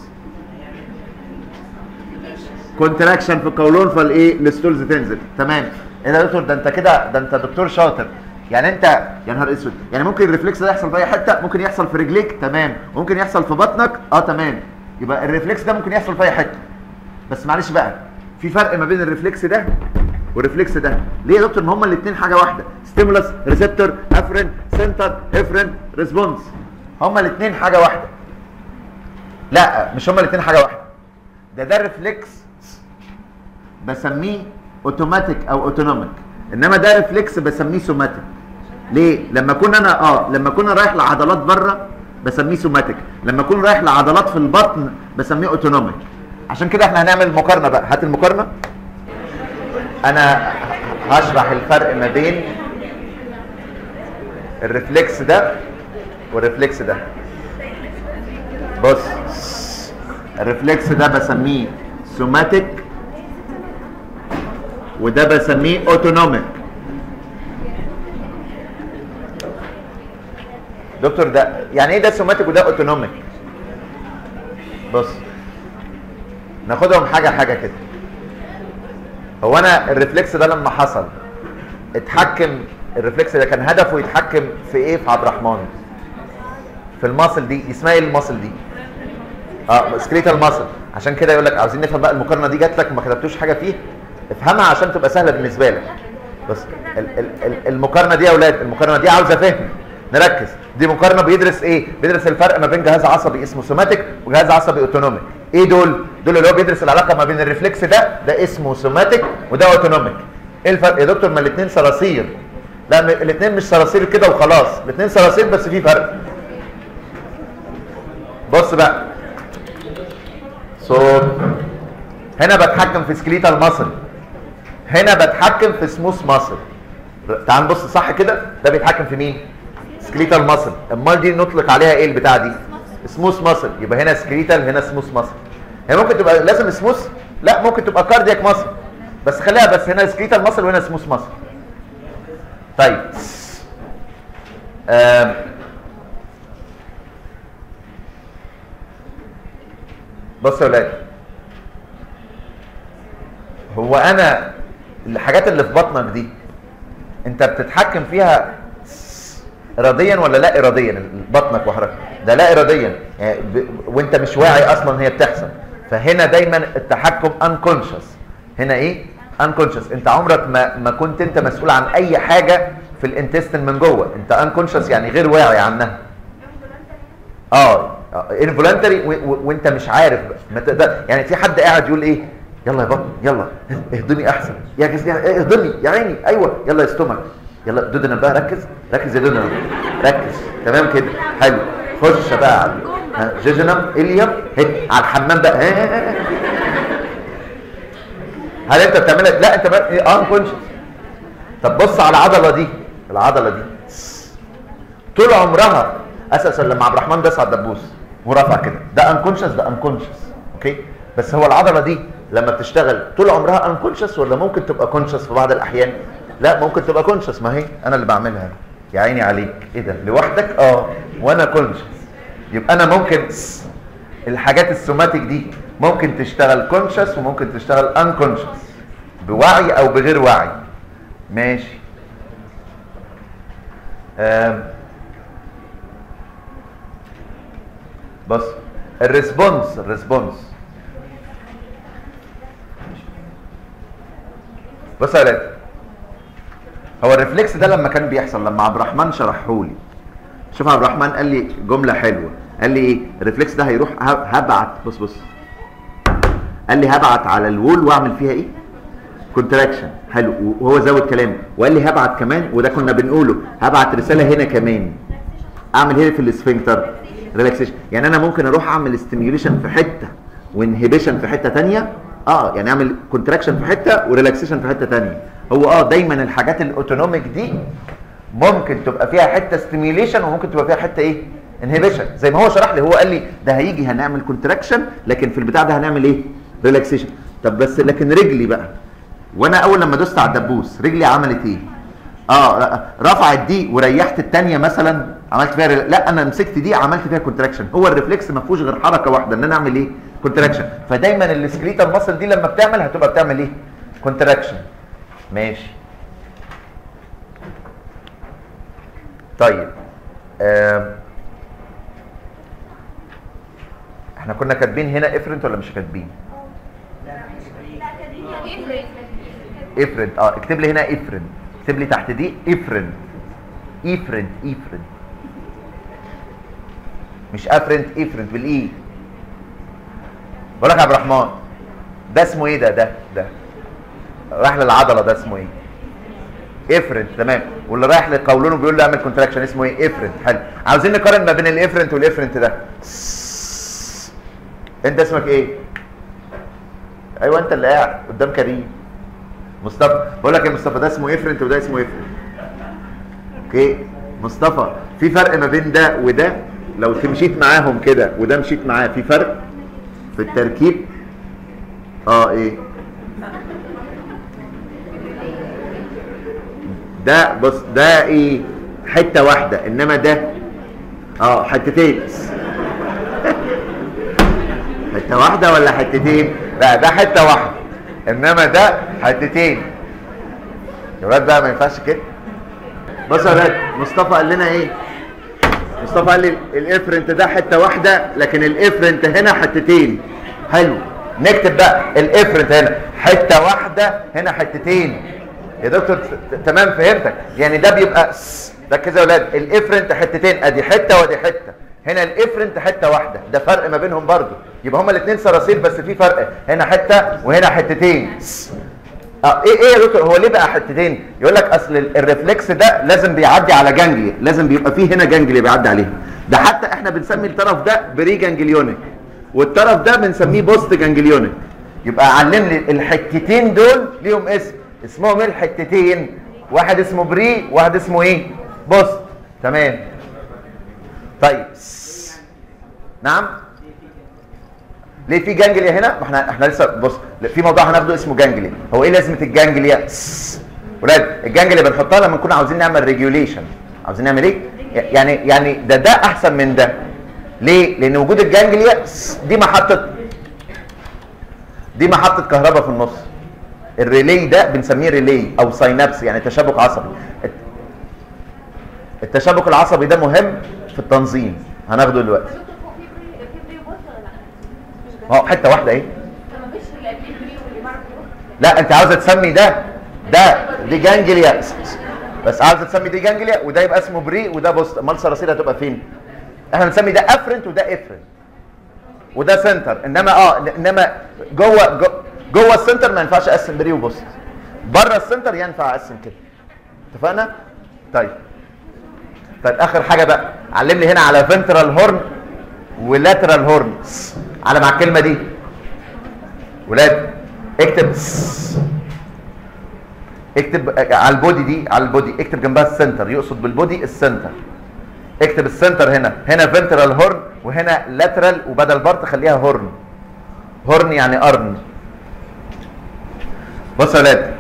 كونتراكشن في القولون فالايه الستولز تنزل تمام ايه ده يا دكتور ده انت كده ده انت دكتور شاطر يعني انت يا نهار اسود يعني ممكن الريفلكس ده يحصل في اي حته ممكن يحصل في رجليك تمام ممكن يحصل في بطنك اه تمام يبقى الريفلكس ده ممكن يحصل في اي حته بس معلش بقى في فرق ما بين الريفلكس ده والريفلكس ده ليه يا دكتور ما هما الاثنين حاجه واحده ستيمولس ريسبتور افرن سنتر افرن ريسبونس هما الاثنين حاجه واحده لا مش هما الاثنين حاجه واحده ده ده ريفلكس بسميه اوتوماتيك او اوتونوميك انما ده ريفلكس بسميه سوماتيك ليه لما اكون انا اه لما اكون رايح لعضلات بره بسميه سوماتيك لما اكون رايح لعضلات في البطن بسميه اوتونوميك عشان كده احنا هنعمل مقارنه بقى هات المقارنه انا هشرح الفرق ما بين الريفلكس ده والريفلكس ده بص الريفلكس ده بسميه سوماتيك وده بسميه اوتونوميك دكتور ده يعني ايه ده سوماتيك وده اوتونوميك بص ناخدهم حاجه حاجه كده هو انا الريفلكس ده لما حصل اتحكم الريفلكس ده كان هدفه يتحكم في ايه في عبد الرحمن في الماسل دي اسمها ايه الماسل دي اه سكريتال ماسل عشان كده يقول لك عاوزين نفهم بقى المقارنه دي جات لك وما كتبتوش حاجه فيه افهمها عشان تبقى سهله بالنسبه لك بس ال ال ال المقارنه دي يا اولاد المقارنه دي عاوزه فهم نركز دي مقارنه بيدرس ايه بيدرس الفرق ما بين جهاز عصبي اسمه سوماتيك وجهاز عصبي اوتونوميك ايه دول دول اللي هو بيدرس العلاقه ما بين الريفلكس ده ده اسمه سوماتيك وده اوتونوميك ايه الفرق يا دكتور ما الاثنين صراصير لا الاثنين مش صراصير كده وخلاص الاثنين صراصير بس في فرق بص بقى صوت هنا بتحكم في سكليتال ماسل هنا بتحكم في سموث ماسل تعال نبص صح كده ده بيتحكم في مين سكليتال ماسل امال دي نطلق عليها ايه البتاع دي سموث ماسل يبقى هنا سكليتال هنا سموث ماسل هي ممكن تبقى لازم سموث لا ممكن تبقى كاردياك ماسل بس خليها بس هنا سكليتال ماسل وهنا سموث ماسل طيب آم. بص يا ولاد هو انا الحاجات اللي في بطنك دي انت بتتحكم فيها اراديا ولا لا اراديا بطنك وحركتك ده لا اراديا يعني ب... وانت مش واعي اصلا هي بتحصل فهنا دايما التحكم انكونشس هنا ايه انكونشس انت عمرك ما ما كنت انت مسؤول عن اي حاجه في الانتستين من جوه انت انكونشس يعني غير واعي عنها اه انفولنتري وانت مش عارف ما تقدر يعني في حد قاعد يقول ايه يلا يا بطن يلا اهضمي احسن يا جسمي اهضمي يا عيني ايوه يلا يا ستومك يلا دودنا بقى ركز ركز يا دودنا ركز تمام كده حلو خش بقى على جيجنم اليوم على الحمام بقى هل انت بتعملها لا انت بقى ايه انكونشس طب بص على العضله دي العضله دي طول عمرها اساسا لما عبد الرحمن داس على الدبوس ورفع كده ده انكونشس ده انكونشس اوكي بس هو العضله دي لما بتشتغل طول عمرها انكونشس ولا ممكن تبقى كونشس في بعض الاحيان لا ممكن تبقى كونشس ما هي انا اللي بعملها يا عيني عليك ايه ده لوحدك اه وانا كونشس يبقى انا ممكن الحاجات السوماتيك دي ممكن تشتغل كونشس وممكن تشتغل انكونشس بوعي او بغير وعي ماشي آم. بص الريسبونس الريسبونس بص يا ولاد هو الريفلكس ده لما كان بيحصل لما عبد الرحمن شرحه لي شوف عبد الرحمن قال لي جمله حلوه قال لي ايه الريفلكس ده هيروح هبعت بص بص قال لي هبعت على الوول واعمل فيها ايه كونتراكشن حلو وهو زود كلام وقال لي هبعت كمان وده كنا بنقوله هبعت رساله هنا كمان اعمل هنا في الاسفنكتر ريلاكسيشن يعني انا ممكن اروح اعمل ستيميوليشن في حته وانهبيشن في حته ثانيه اه يعني اعمل كونتراكشن في حته وريلاكسيشن في حته ثانيه هو اه دايما الحاجات الاوتونوميك دي ممكن تبقى فيها حته ستيميوليشن وممكن تبقى فيها حته ايه انهبيشن زي ما هو شرح لي هو قال لي ده هيجي هنعمل كونتراكشن لكن في البتاع ده هنعمل ايه ريلاكسيشن طب بس لكن رجلي بقى وانا اول لما دوست على الدبوس رجلي عملت ايه اه رفعت دي وريحت الثانيه مثلا عملت فيها لا انا مسكت دي عملت فيها كونتراكشن هو الريفلكس ما فيهوش غير حركه واحده ان انا اعمل ايه كونتراكشن فدايما السكليتال ماسل دي لما بتعمل هتبقى بتعمل ايه كونتراكشن ماشي طيب آه. احنا كنا كاتبين هنا افرنت ولا مش كاتبين افرنت اه اكتب لي هنا افرنت اكتب لي تحت دي افرنت افرنت افرنت مش افرنت افرنت بالاي بقول لك يا عبد الرحمن ده اسمه ايه ده ده ده رايح للعضله ده اسمه ايه افرنت تمام واللي رايح للقولون بيقول له اعمل كونتراكشن اسمه ايه افرنت حلو عاوزين نقارن ما بين الافرنت والافرنت ده انت اسمك ايه ايوه انت اللي قاعد قدام كريم مصطفى بقول لك يا مصطفى ده اسمه افرنت وده اسمه افرنت اوكي مصطفى في فرق ما بين ده وده لو مشيت معاهم كده وده مشيت معاه في فرق في التركيب اه ايه ده بص ده ايه حته واحده انما ده اه حتتين حته واحده ولا حتتين لا ده حته واحده انما ده حتتين يا ولاد بقى ما ينفعش كده بص يا ولاد مصطفى قال لنا ايه مصطفى قال لي الافرنت ده حته واحده لكن الافرنت هنا حتتين حلو نكتب بقى الافرنت هنا حته واحده هنا حتتين يا دكتور ت- تمام فهمتك يعني ده بيبقى س- ركزوا يا ولاد الافرنت حتتين ادي حته وادي حته هنا الافرنت حته واحده ده فرق ما بينهم برضو يبقى هما الاثنين صراصير بس في فرق هنا حته وهنا حتتين س- اه ايه ايه يا دكتور هو ليه بقى حتتين يقول لك اصل ال- الريفلكس ده لازم بيعدي على جانجلي لازم بيبقى فيه هنا جانجلي بيعدي عليها ده حتى احنا بنسمي الطرف ده بري جانجليونيك والطرف ده بنسميه بوست جانجليونيك يبقى علم لي الحتتين دول ليهم اسم اسمهم ايه الحتتين واحد اسمه بري واحد اسمه ايه بوست تمام طيب نعم ليه في جانجليا هنا ما احنا احنا لسه بص في موضوع هناخده اسمه جانجليا هو ايه لازمه الجانجليا سس. ولاد الجانجليا بنحطها لما نكون عاوزين نعمل ريجوليشن عاوزين نعمل ايه يعني يعني ده ده احسن من ده ليه لان وجود الجانجليا سس، دي محطه دي محطه كهرباء في النص الريلي ده بنسميه ريلي او ساينابس يعني تشابك عصبي التشابك العصبي ده مهم في التنظيم هناخده دلوقتي دكتور هو في بري في بري بوست ولا لا؟ مش اه حته واحده ايه ما فيش اللي قبليه بري واللي بعده بوست لا انت عاوزه تسمي ده ده دي جانجليا بس عاوزه تسمي دي جانجليا وده يبقى اسمه بري وده بوست امال صراصير هتبقى فين احنا بنسمي ده افرنت وده افرنت وده سنتر انما اه انما جوه جو- جوه السنتر ما ينفعش اقسم بري وبوست بره السنتر ينفع اقسم كده اتفقنا طيب طيب اخر حاجه بقى علم لي هنا على فنترال هورن ولاترال هورن على مع الكلمه دي ولاد اكتب اكتب على البودي دي على البودي اكتب جنبها السنتر يقصد بالبودي السنتر اكتب السنتر هنا هنا فنترال هورن وهنا لاترال وبدل بارت خليها هورن هورن يعني قرن بص يا ولاد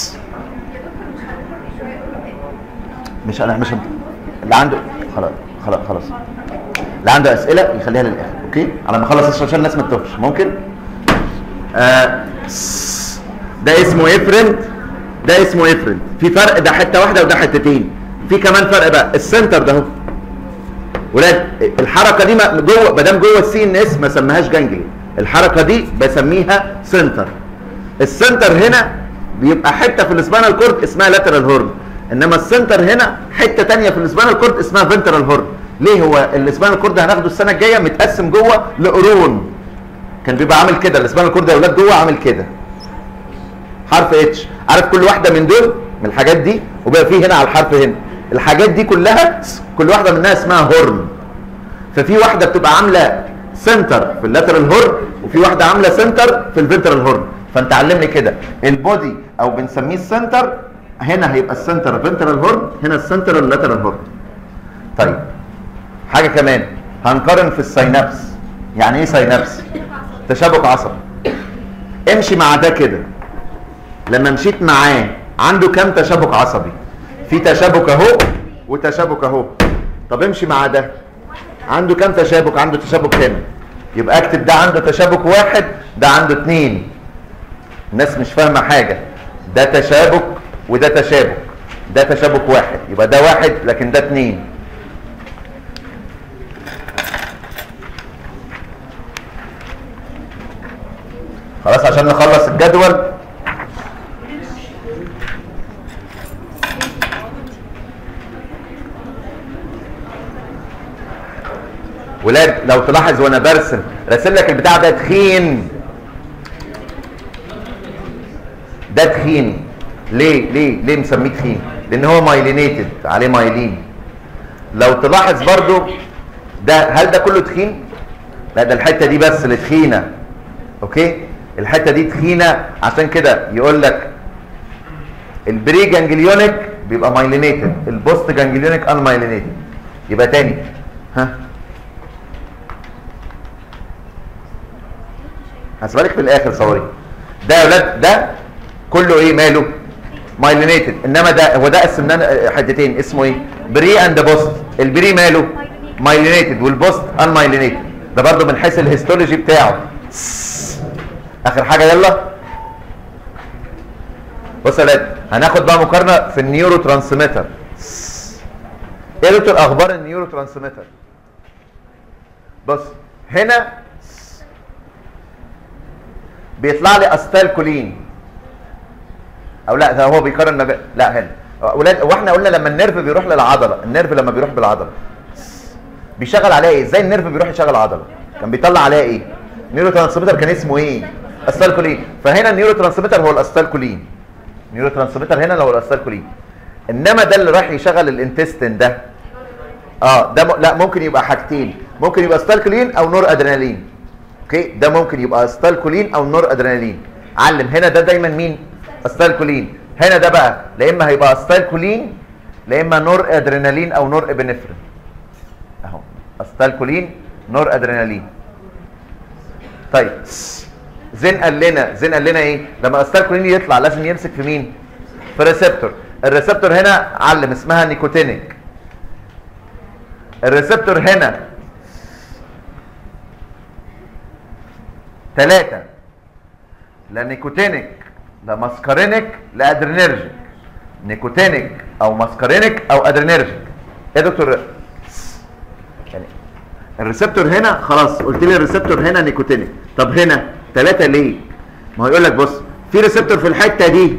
مش انا مش اللي عنده خلاص خلاص خلاص اللي عنده اسئله يخليها للاخر اوكي على ما اخلص عشان الناس ما تتوهش ممكن آه ده اسمه افرنت ده اسمه افرنت في فرق ده حته واحده وده حتتين في كمان فرق بقى السنتر ده اهو ولاد الحركه دي ما- جوه ما دام جوه السي ان اس ما سميهاش جانجلي الحركه دي بسميها سنتر السنتر هنا بيبقى حته في السبانال كورد اسمها لاترال هورن انما السنتر هنا حته تانية في السبانال كورد اسمها فنترال هورن ليه هو السبانال كورد هناخده السنه الجايه متقسم جوه لقرون كان بيبقى عامل كده السبانال كورد يا اولاد جوه عامل كده حرف اتش عارف كل واحده من دول من الحاجات دي وبقى فيه هنا على الحرف هنا الحاجات دي كلها كل واحده منها اسمها هورن ففي واحده بتبقى عامله سنتر في اللاترال هورن وفي واحده عامله سنتر في الفنترال هورن فانت علمني كده البودي او بنسميه السنتر هنا هيبقى السنتر فنترال هورن هنا السنتر اللاترال هورن طيب حاجه كمان هنقارن في السينابس يعني ايه سينابس تشابك عصبي امشي مع ده كده لما مشيت معاه عنده كام تشابك عصبي في تشابك اهو وتشابك اهو طب امشي مع ده عنده كام تشابك عنده تشابك هنا يبقى اكتب ده عنده تشابك واحد ده عنده اتنين الناس مش فاهمه حاجه ده تشابك وده تشابك ده تشابك واحد يبقى ده واحد لكن ده اتنين خلاص عشان نخلص الجدول ولاد لو تلاحظ وانا برسم راسم لك البتاع ده تخين ده تخين ليه ليه ليه مسميه تخين لان هو مايلينيتد عليه مايلين لو تلاحظ برضو ده هل ده كله تخين لا ده الحته دي بس اللي تخينه اوكي الحته دي تخينه عشان كده يقول لك البري جانجليونيك بيبقى مايلينيتد البوست جانجليونيك ان مايلينيتد يبقى تاني ها هسيبها في الاخر صوري ده يا ولاد ده كله ايه ماله مايلينيتد انما ده هو ده قسمناه حتتين اسمه ايه بري اند بوست البري ماله مايلينيتد والبوست ان مايلينيتد ده برضه من حيث الهيستولوجي بتاعه اخر حاجه يلا بص يا ولاد هناخد بقى مقارنه في النيورو ترانسميتر ايه يا دكتور اخبار النيورو ترانسميتر بص هنا بيطلع لي استايل كولين او لا ده هو بيقارن ما بين لا هنا ولاد واحنا قلنا لما النيرف بيروح للعضله النيرف لما بيروح بالعضله بيشغل عليها ايه ازاي النيرف بيروح يشغل العضله كان بيطلع عليها ايه نيورو ترانسميتر كان اسمه ايه استالكولين فهنا النيورو ترانسميتر هو الاستالكولين نيورو ترانسميتر هنا هو الاستالكولين انما ده اللي راح يشغل الانتستين ده اه ده م... لا ممكن يبقى حاجتين ممكن يبقى استالكولين او نور ادرينالين اوكي ده ممكن يبقى استالكولين او نور ادرينالين علم هنا ده دايما مين استالكولين هنا ده بقى لا اما هيبقى استالكولين لا اما نور ادرينالين او نور ابنفرين اهو استالكولين نور ادرينالين طيب زين قال لنا زين قال لنا ايه لما استالكولين يطلع لازم يمسك في مين في ريسبتور الريسبتور هنا علم اسمها نيكوتينيك الريسبتور هنا ثلاثة لا نيكوتينيك لا ماسكارينيك لا ادرينرجيك نيكوتينيك او ماسكارينيك او ادرينرجيك ايه يا دكتور يعني الريسبتور هنا خلاص قلت لي الريسبتور هنا نيكوتينيك طب هنا ثلاثة ليه ما هو يقول لك بص في ريسبتور في الحتة دي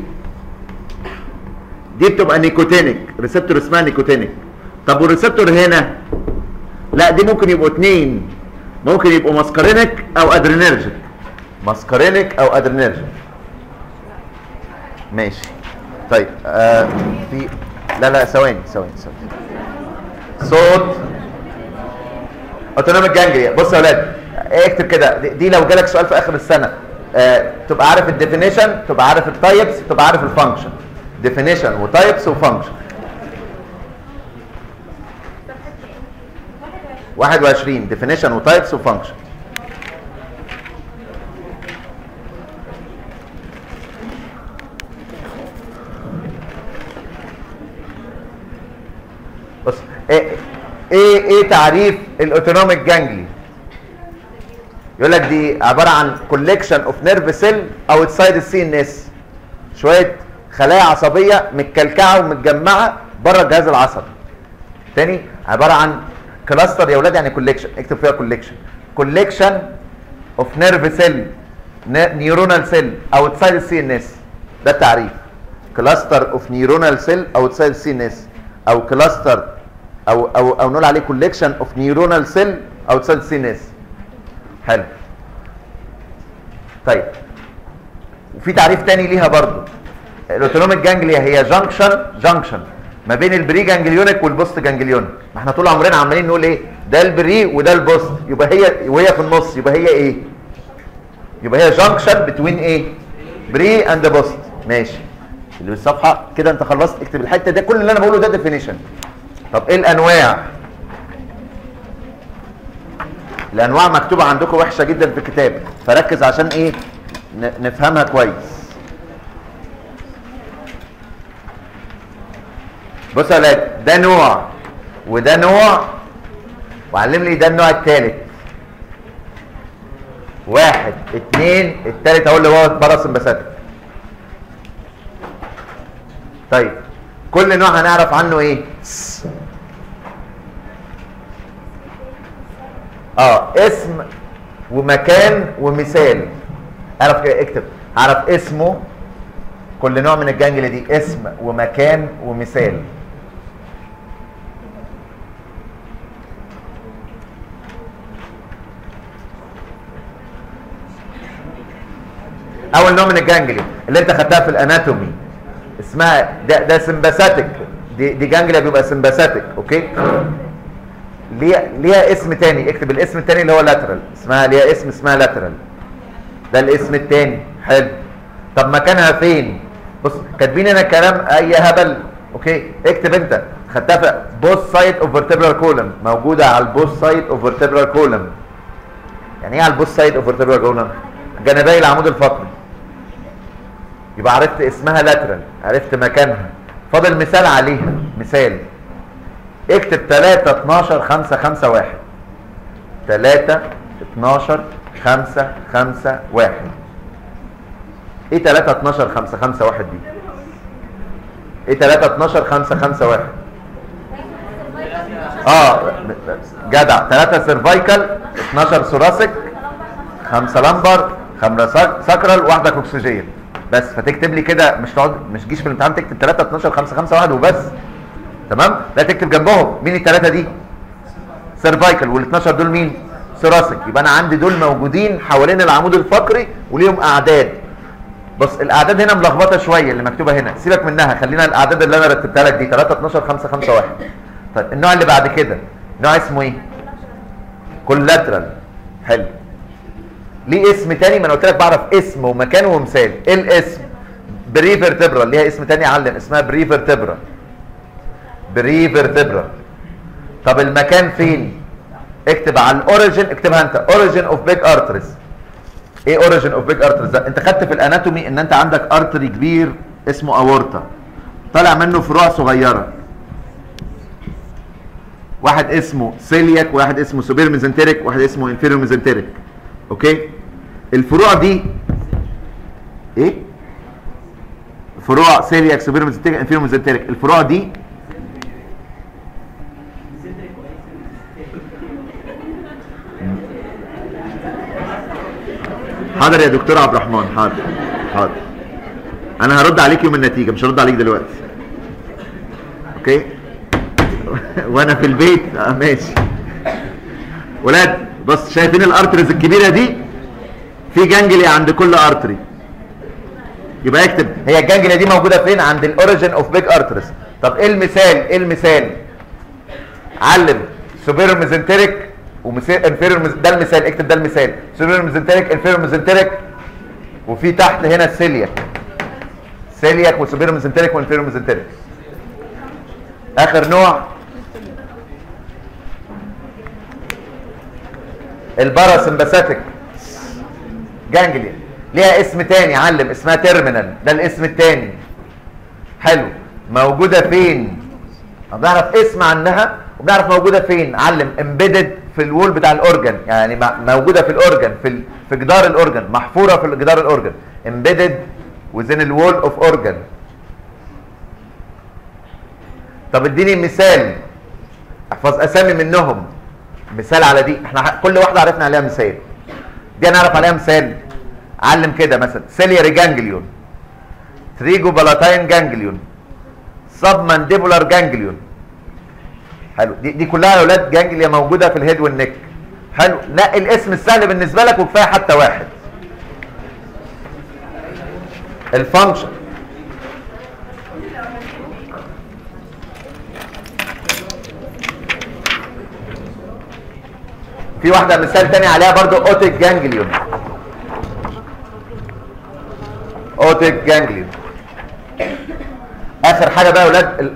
دي بتبقى نيكوتينيك ريسبتور اسمها نيكوتينيك طب والريسبتور هنا لا دي ممكن يبقوا اتنين ممكن يبقوا ماسكارينيك او ادرينرجيك ماسكارينيك او ادرينرجيك ماشي طيب آه في لا لا ثواني ثواني ثواني صوت اوتونوميك جانجليا بص يا اولاد اكتب كده دي- دي لو جالك سؤال في اخر السنه آه تبقى عارف الديفينيشن تبقى عارف التايبس تبقى عارف الفانكشن ديفينيشن وتايبس وفانكشن 21 ديفينيشن وتايبس وفانكشن بص ايه ايه, إيه تعريف الاوتونوميك جانجلي يقول لك دي عباره عن كوليكشن اوف نيرف سيل اوتسايد السي ان اس شويه خلايا عصبيه متكلكعه ومتجمعه بره الجهاز العصبي تاني عباره عن كلاستر يا اولاد يعني كوليكشن اكتب فيها كوليكشن كوليكشن اوف نيرف سيل نيورونال سيل اوتسايد السي ان اس ده التعريف كلاستر اوف نيورونال سيل اوتسايد السي ان اس او كلاستر او او او نقول عليه كوليكشن اوف نيورونال سيل اوتسايد السي ان اس حلو طيب وفي تعريف تاني ليها برضو الاوتونوميك جانجليا هي جانكشن جانكشن ما بين البري جانجليونيك والبوست جانجليونيك ما احنا طول عمرنا عمالين نقول ايه ده البري وده البوست يبقى هي وهي في النص يبقى هي ايه يبقى هي جانكشن بتوين ايه بري اند بوست ماشي اللي بالصفحه كده انت خلصت اكتب الحته ده كل اللي انا بقوله ده ديفينيشن طب ايه الانواع الانواع مكتوبه عندكم وحشه جدا في الكتاب فركز عشان ايه ن- نفهمها كويس بص يا ولاد ده نوع وده نوع وعلم لي ده النوع الثالث واحد اتنين التالت اهو اللي هو باراسمباثيك طيب كل نوع هنعرف عنه ايه اه اسم ومكان ومثال اعرف كده اكتب اعرف اسمه كل نوع من الجانجل دي اسم ومكان ومثال اول نوع من الجانجليا اللي انت خدتها في الاناتومي اسمها ده ده سمباثيك دي دي جانجليا بيبقى سمباثيك اوكي ليها ليها اسم تاني اكتب الاسم التاني اللي هو لاترال اسمها ليها اسم اسمها لاترال ده الاسم التاني حلو طب مكانها فين بص كاتبين هنا كلام اي هبل اوكي اكتب انت خدتها في بوث سايد اوف فيرتبرال كولم موجوده على البوث سايد اوف فيرتبرال كولم يعني ايه على البوث سايد اوف فيرتبرال كولم جانبي العمود الفقري يبقى عرفت اسمها لاترال عرفت مكانها فاضل مثال عليها مثال اكتب 3 12 5 5 1 3 12 5 5 1 ايه 3 12 5 5 1 دي ايه 3 12 5 5 1 اه جدع 3 سيرفايكال 12 ثوراسيك 5 لمبر 5 ساكرال واحده كوكسجين بس فتكتب لي كده مش تقعد مش تجيش في الامتحان تكتب 3 12 5 5 1 وبس تمام لا تكتب جنبهم مين الثلاثه دي سيرفايكال وال 12 دول مين ثوراسيك يبقى انا عندي دول موجودين حوالين العمود الفقري وليهم اعداد بص الاعداد هنا ملخبطه شويه اللي مكتوبه هنا سيبك منها خلينا الاعداد اللي انا رتبتها لك دي 3 12 5 5 1 طيب النوع اللي بعد كده نوع اسمه ايه كولاترال حلو ليه اسم تاني ما انا قلت لك بعرف اسم ومكان ومثال ايه الاسم بريفرتبرال ليها اسم تاني علم اسمها بريفرتبرال بريفرتبرال طب المكان فين اكتب على الاوريجن اكتبها انت اوريجن اوف بيج ارتريز ايه اوريجن اوف بيج ارتريز ده انت خدت في الاناتومي ان انت عندك ارتري كبير اسمه اورتا طالع منه فروع صغيره واحد اسمه سيلياك واحد اسمه سوبير ميزنتريك واحد اسمه انفيريور ميزنتريك اوكي الفروع دي ايه فروع سيلياك سوبير ميزنتريك انفيريور ميزنتريك الفروع دي حاضر يا دكتور عبد الرحمن حاضر حاضر انا هرد عليك يوم النتيجه مش هرد عليك دلوقتي اوكي وانا في البيت اه ماشي ولاد بص شايفين الارترز الكبيره دي في جانجليا عند كل ارتري يبقى اكتب هي الجانجليا دي موجوده فين عند الاوريجن اوف بيج ارترز طب ايه المثال ايه المثال علم سوبيرو ميزنتريك وانفيريور ده المثال اكتب ده المثال سوبيرو ميزنتريك انفيريور ميزنتريك وفي تحت هنا السيلياك سيلياك وسوبيرو ميزنتريك وانفيريور ميزنتريك اخر نوع الباراسمباثيك جانجليا ليها اسم تاني علم اسمها تيرمينال ده الاسم التاني حلو موجوده فين بنعرف اسم عنها وبنعرف موجوده فين علم امبيدد في الوول بتاع الاورجن يعني موجوده في الاورجن في ال... في جدار الاورجن محفوره في جدار الاورجن امبيدد within الوول اوف اورجن طب اديني مثال احفظ اسامي منهم مثال على دي احنا كل واحده عرفنا عليها مثال دي هنعرف عليها مثال علم كده مثلا سيلياري جانجليون تريجو بالاتاين جانجليون سب مانديبولار جانجليون حلو دي, دي كلها يا اولاد جانجليا موجوده في الهيد والنك حلو نقي الاسم السهل بالنسبه لك وكفايه حتى واحد الفانكشن في واحده مثال تاني عليها برضو اوتيك جانجليون اوتيك جانجليون اخر حاجه بقى يا اولاد ال...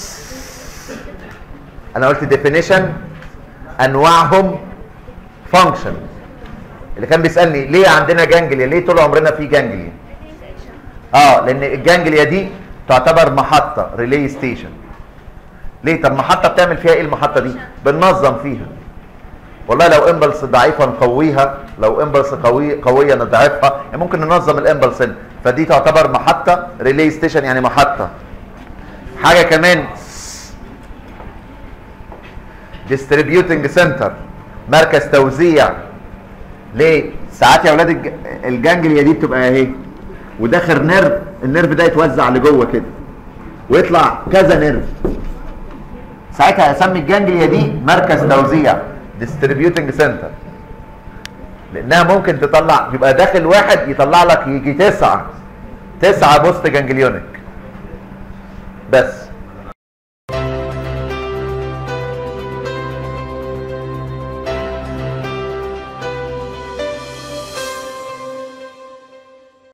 انا قلت ديفينيشن انواعهم فانكشن اللي كان بيسالني ليه عندنا جانجليا ليه طول عمرنا في جانجليا اه لان الجانجليا دي تعتبر محطه ريلي ستيشن ليه طب محطه بتعمل فيها ايه المحطه دي بننظم فيها والله لو امبلس ضعيفه نقويها لو امبلس قوي قويه نضعفها يعني ممكن ننظم الامبلس هنا فدي تعتبر محطه ريلي ستيشن يعني محطه حاجه كمان ديستريبيوتنج سنتر مركز توزيع ليه ساعات يا اولاد الج... الجانجليا دي بتبقى اهي وداخل نيرف النيرف ده يتوزع لجوه كده ويطلع كذا نيرف ساعتها اسمي الجانجليا دي مركز توزيع ديستريبيوتنج سنتر لانها ممكن تطلع يبقى داخل واحد يطلع لك يجي تسعة تسعة بوست جانجليونيك بس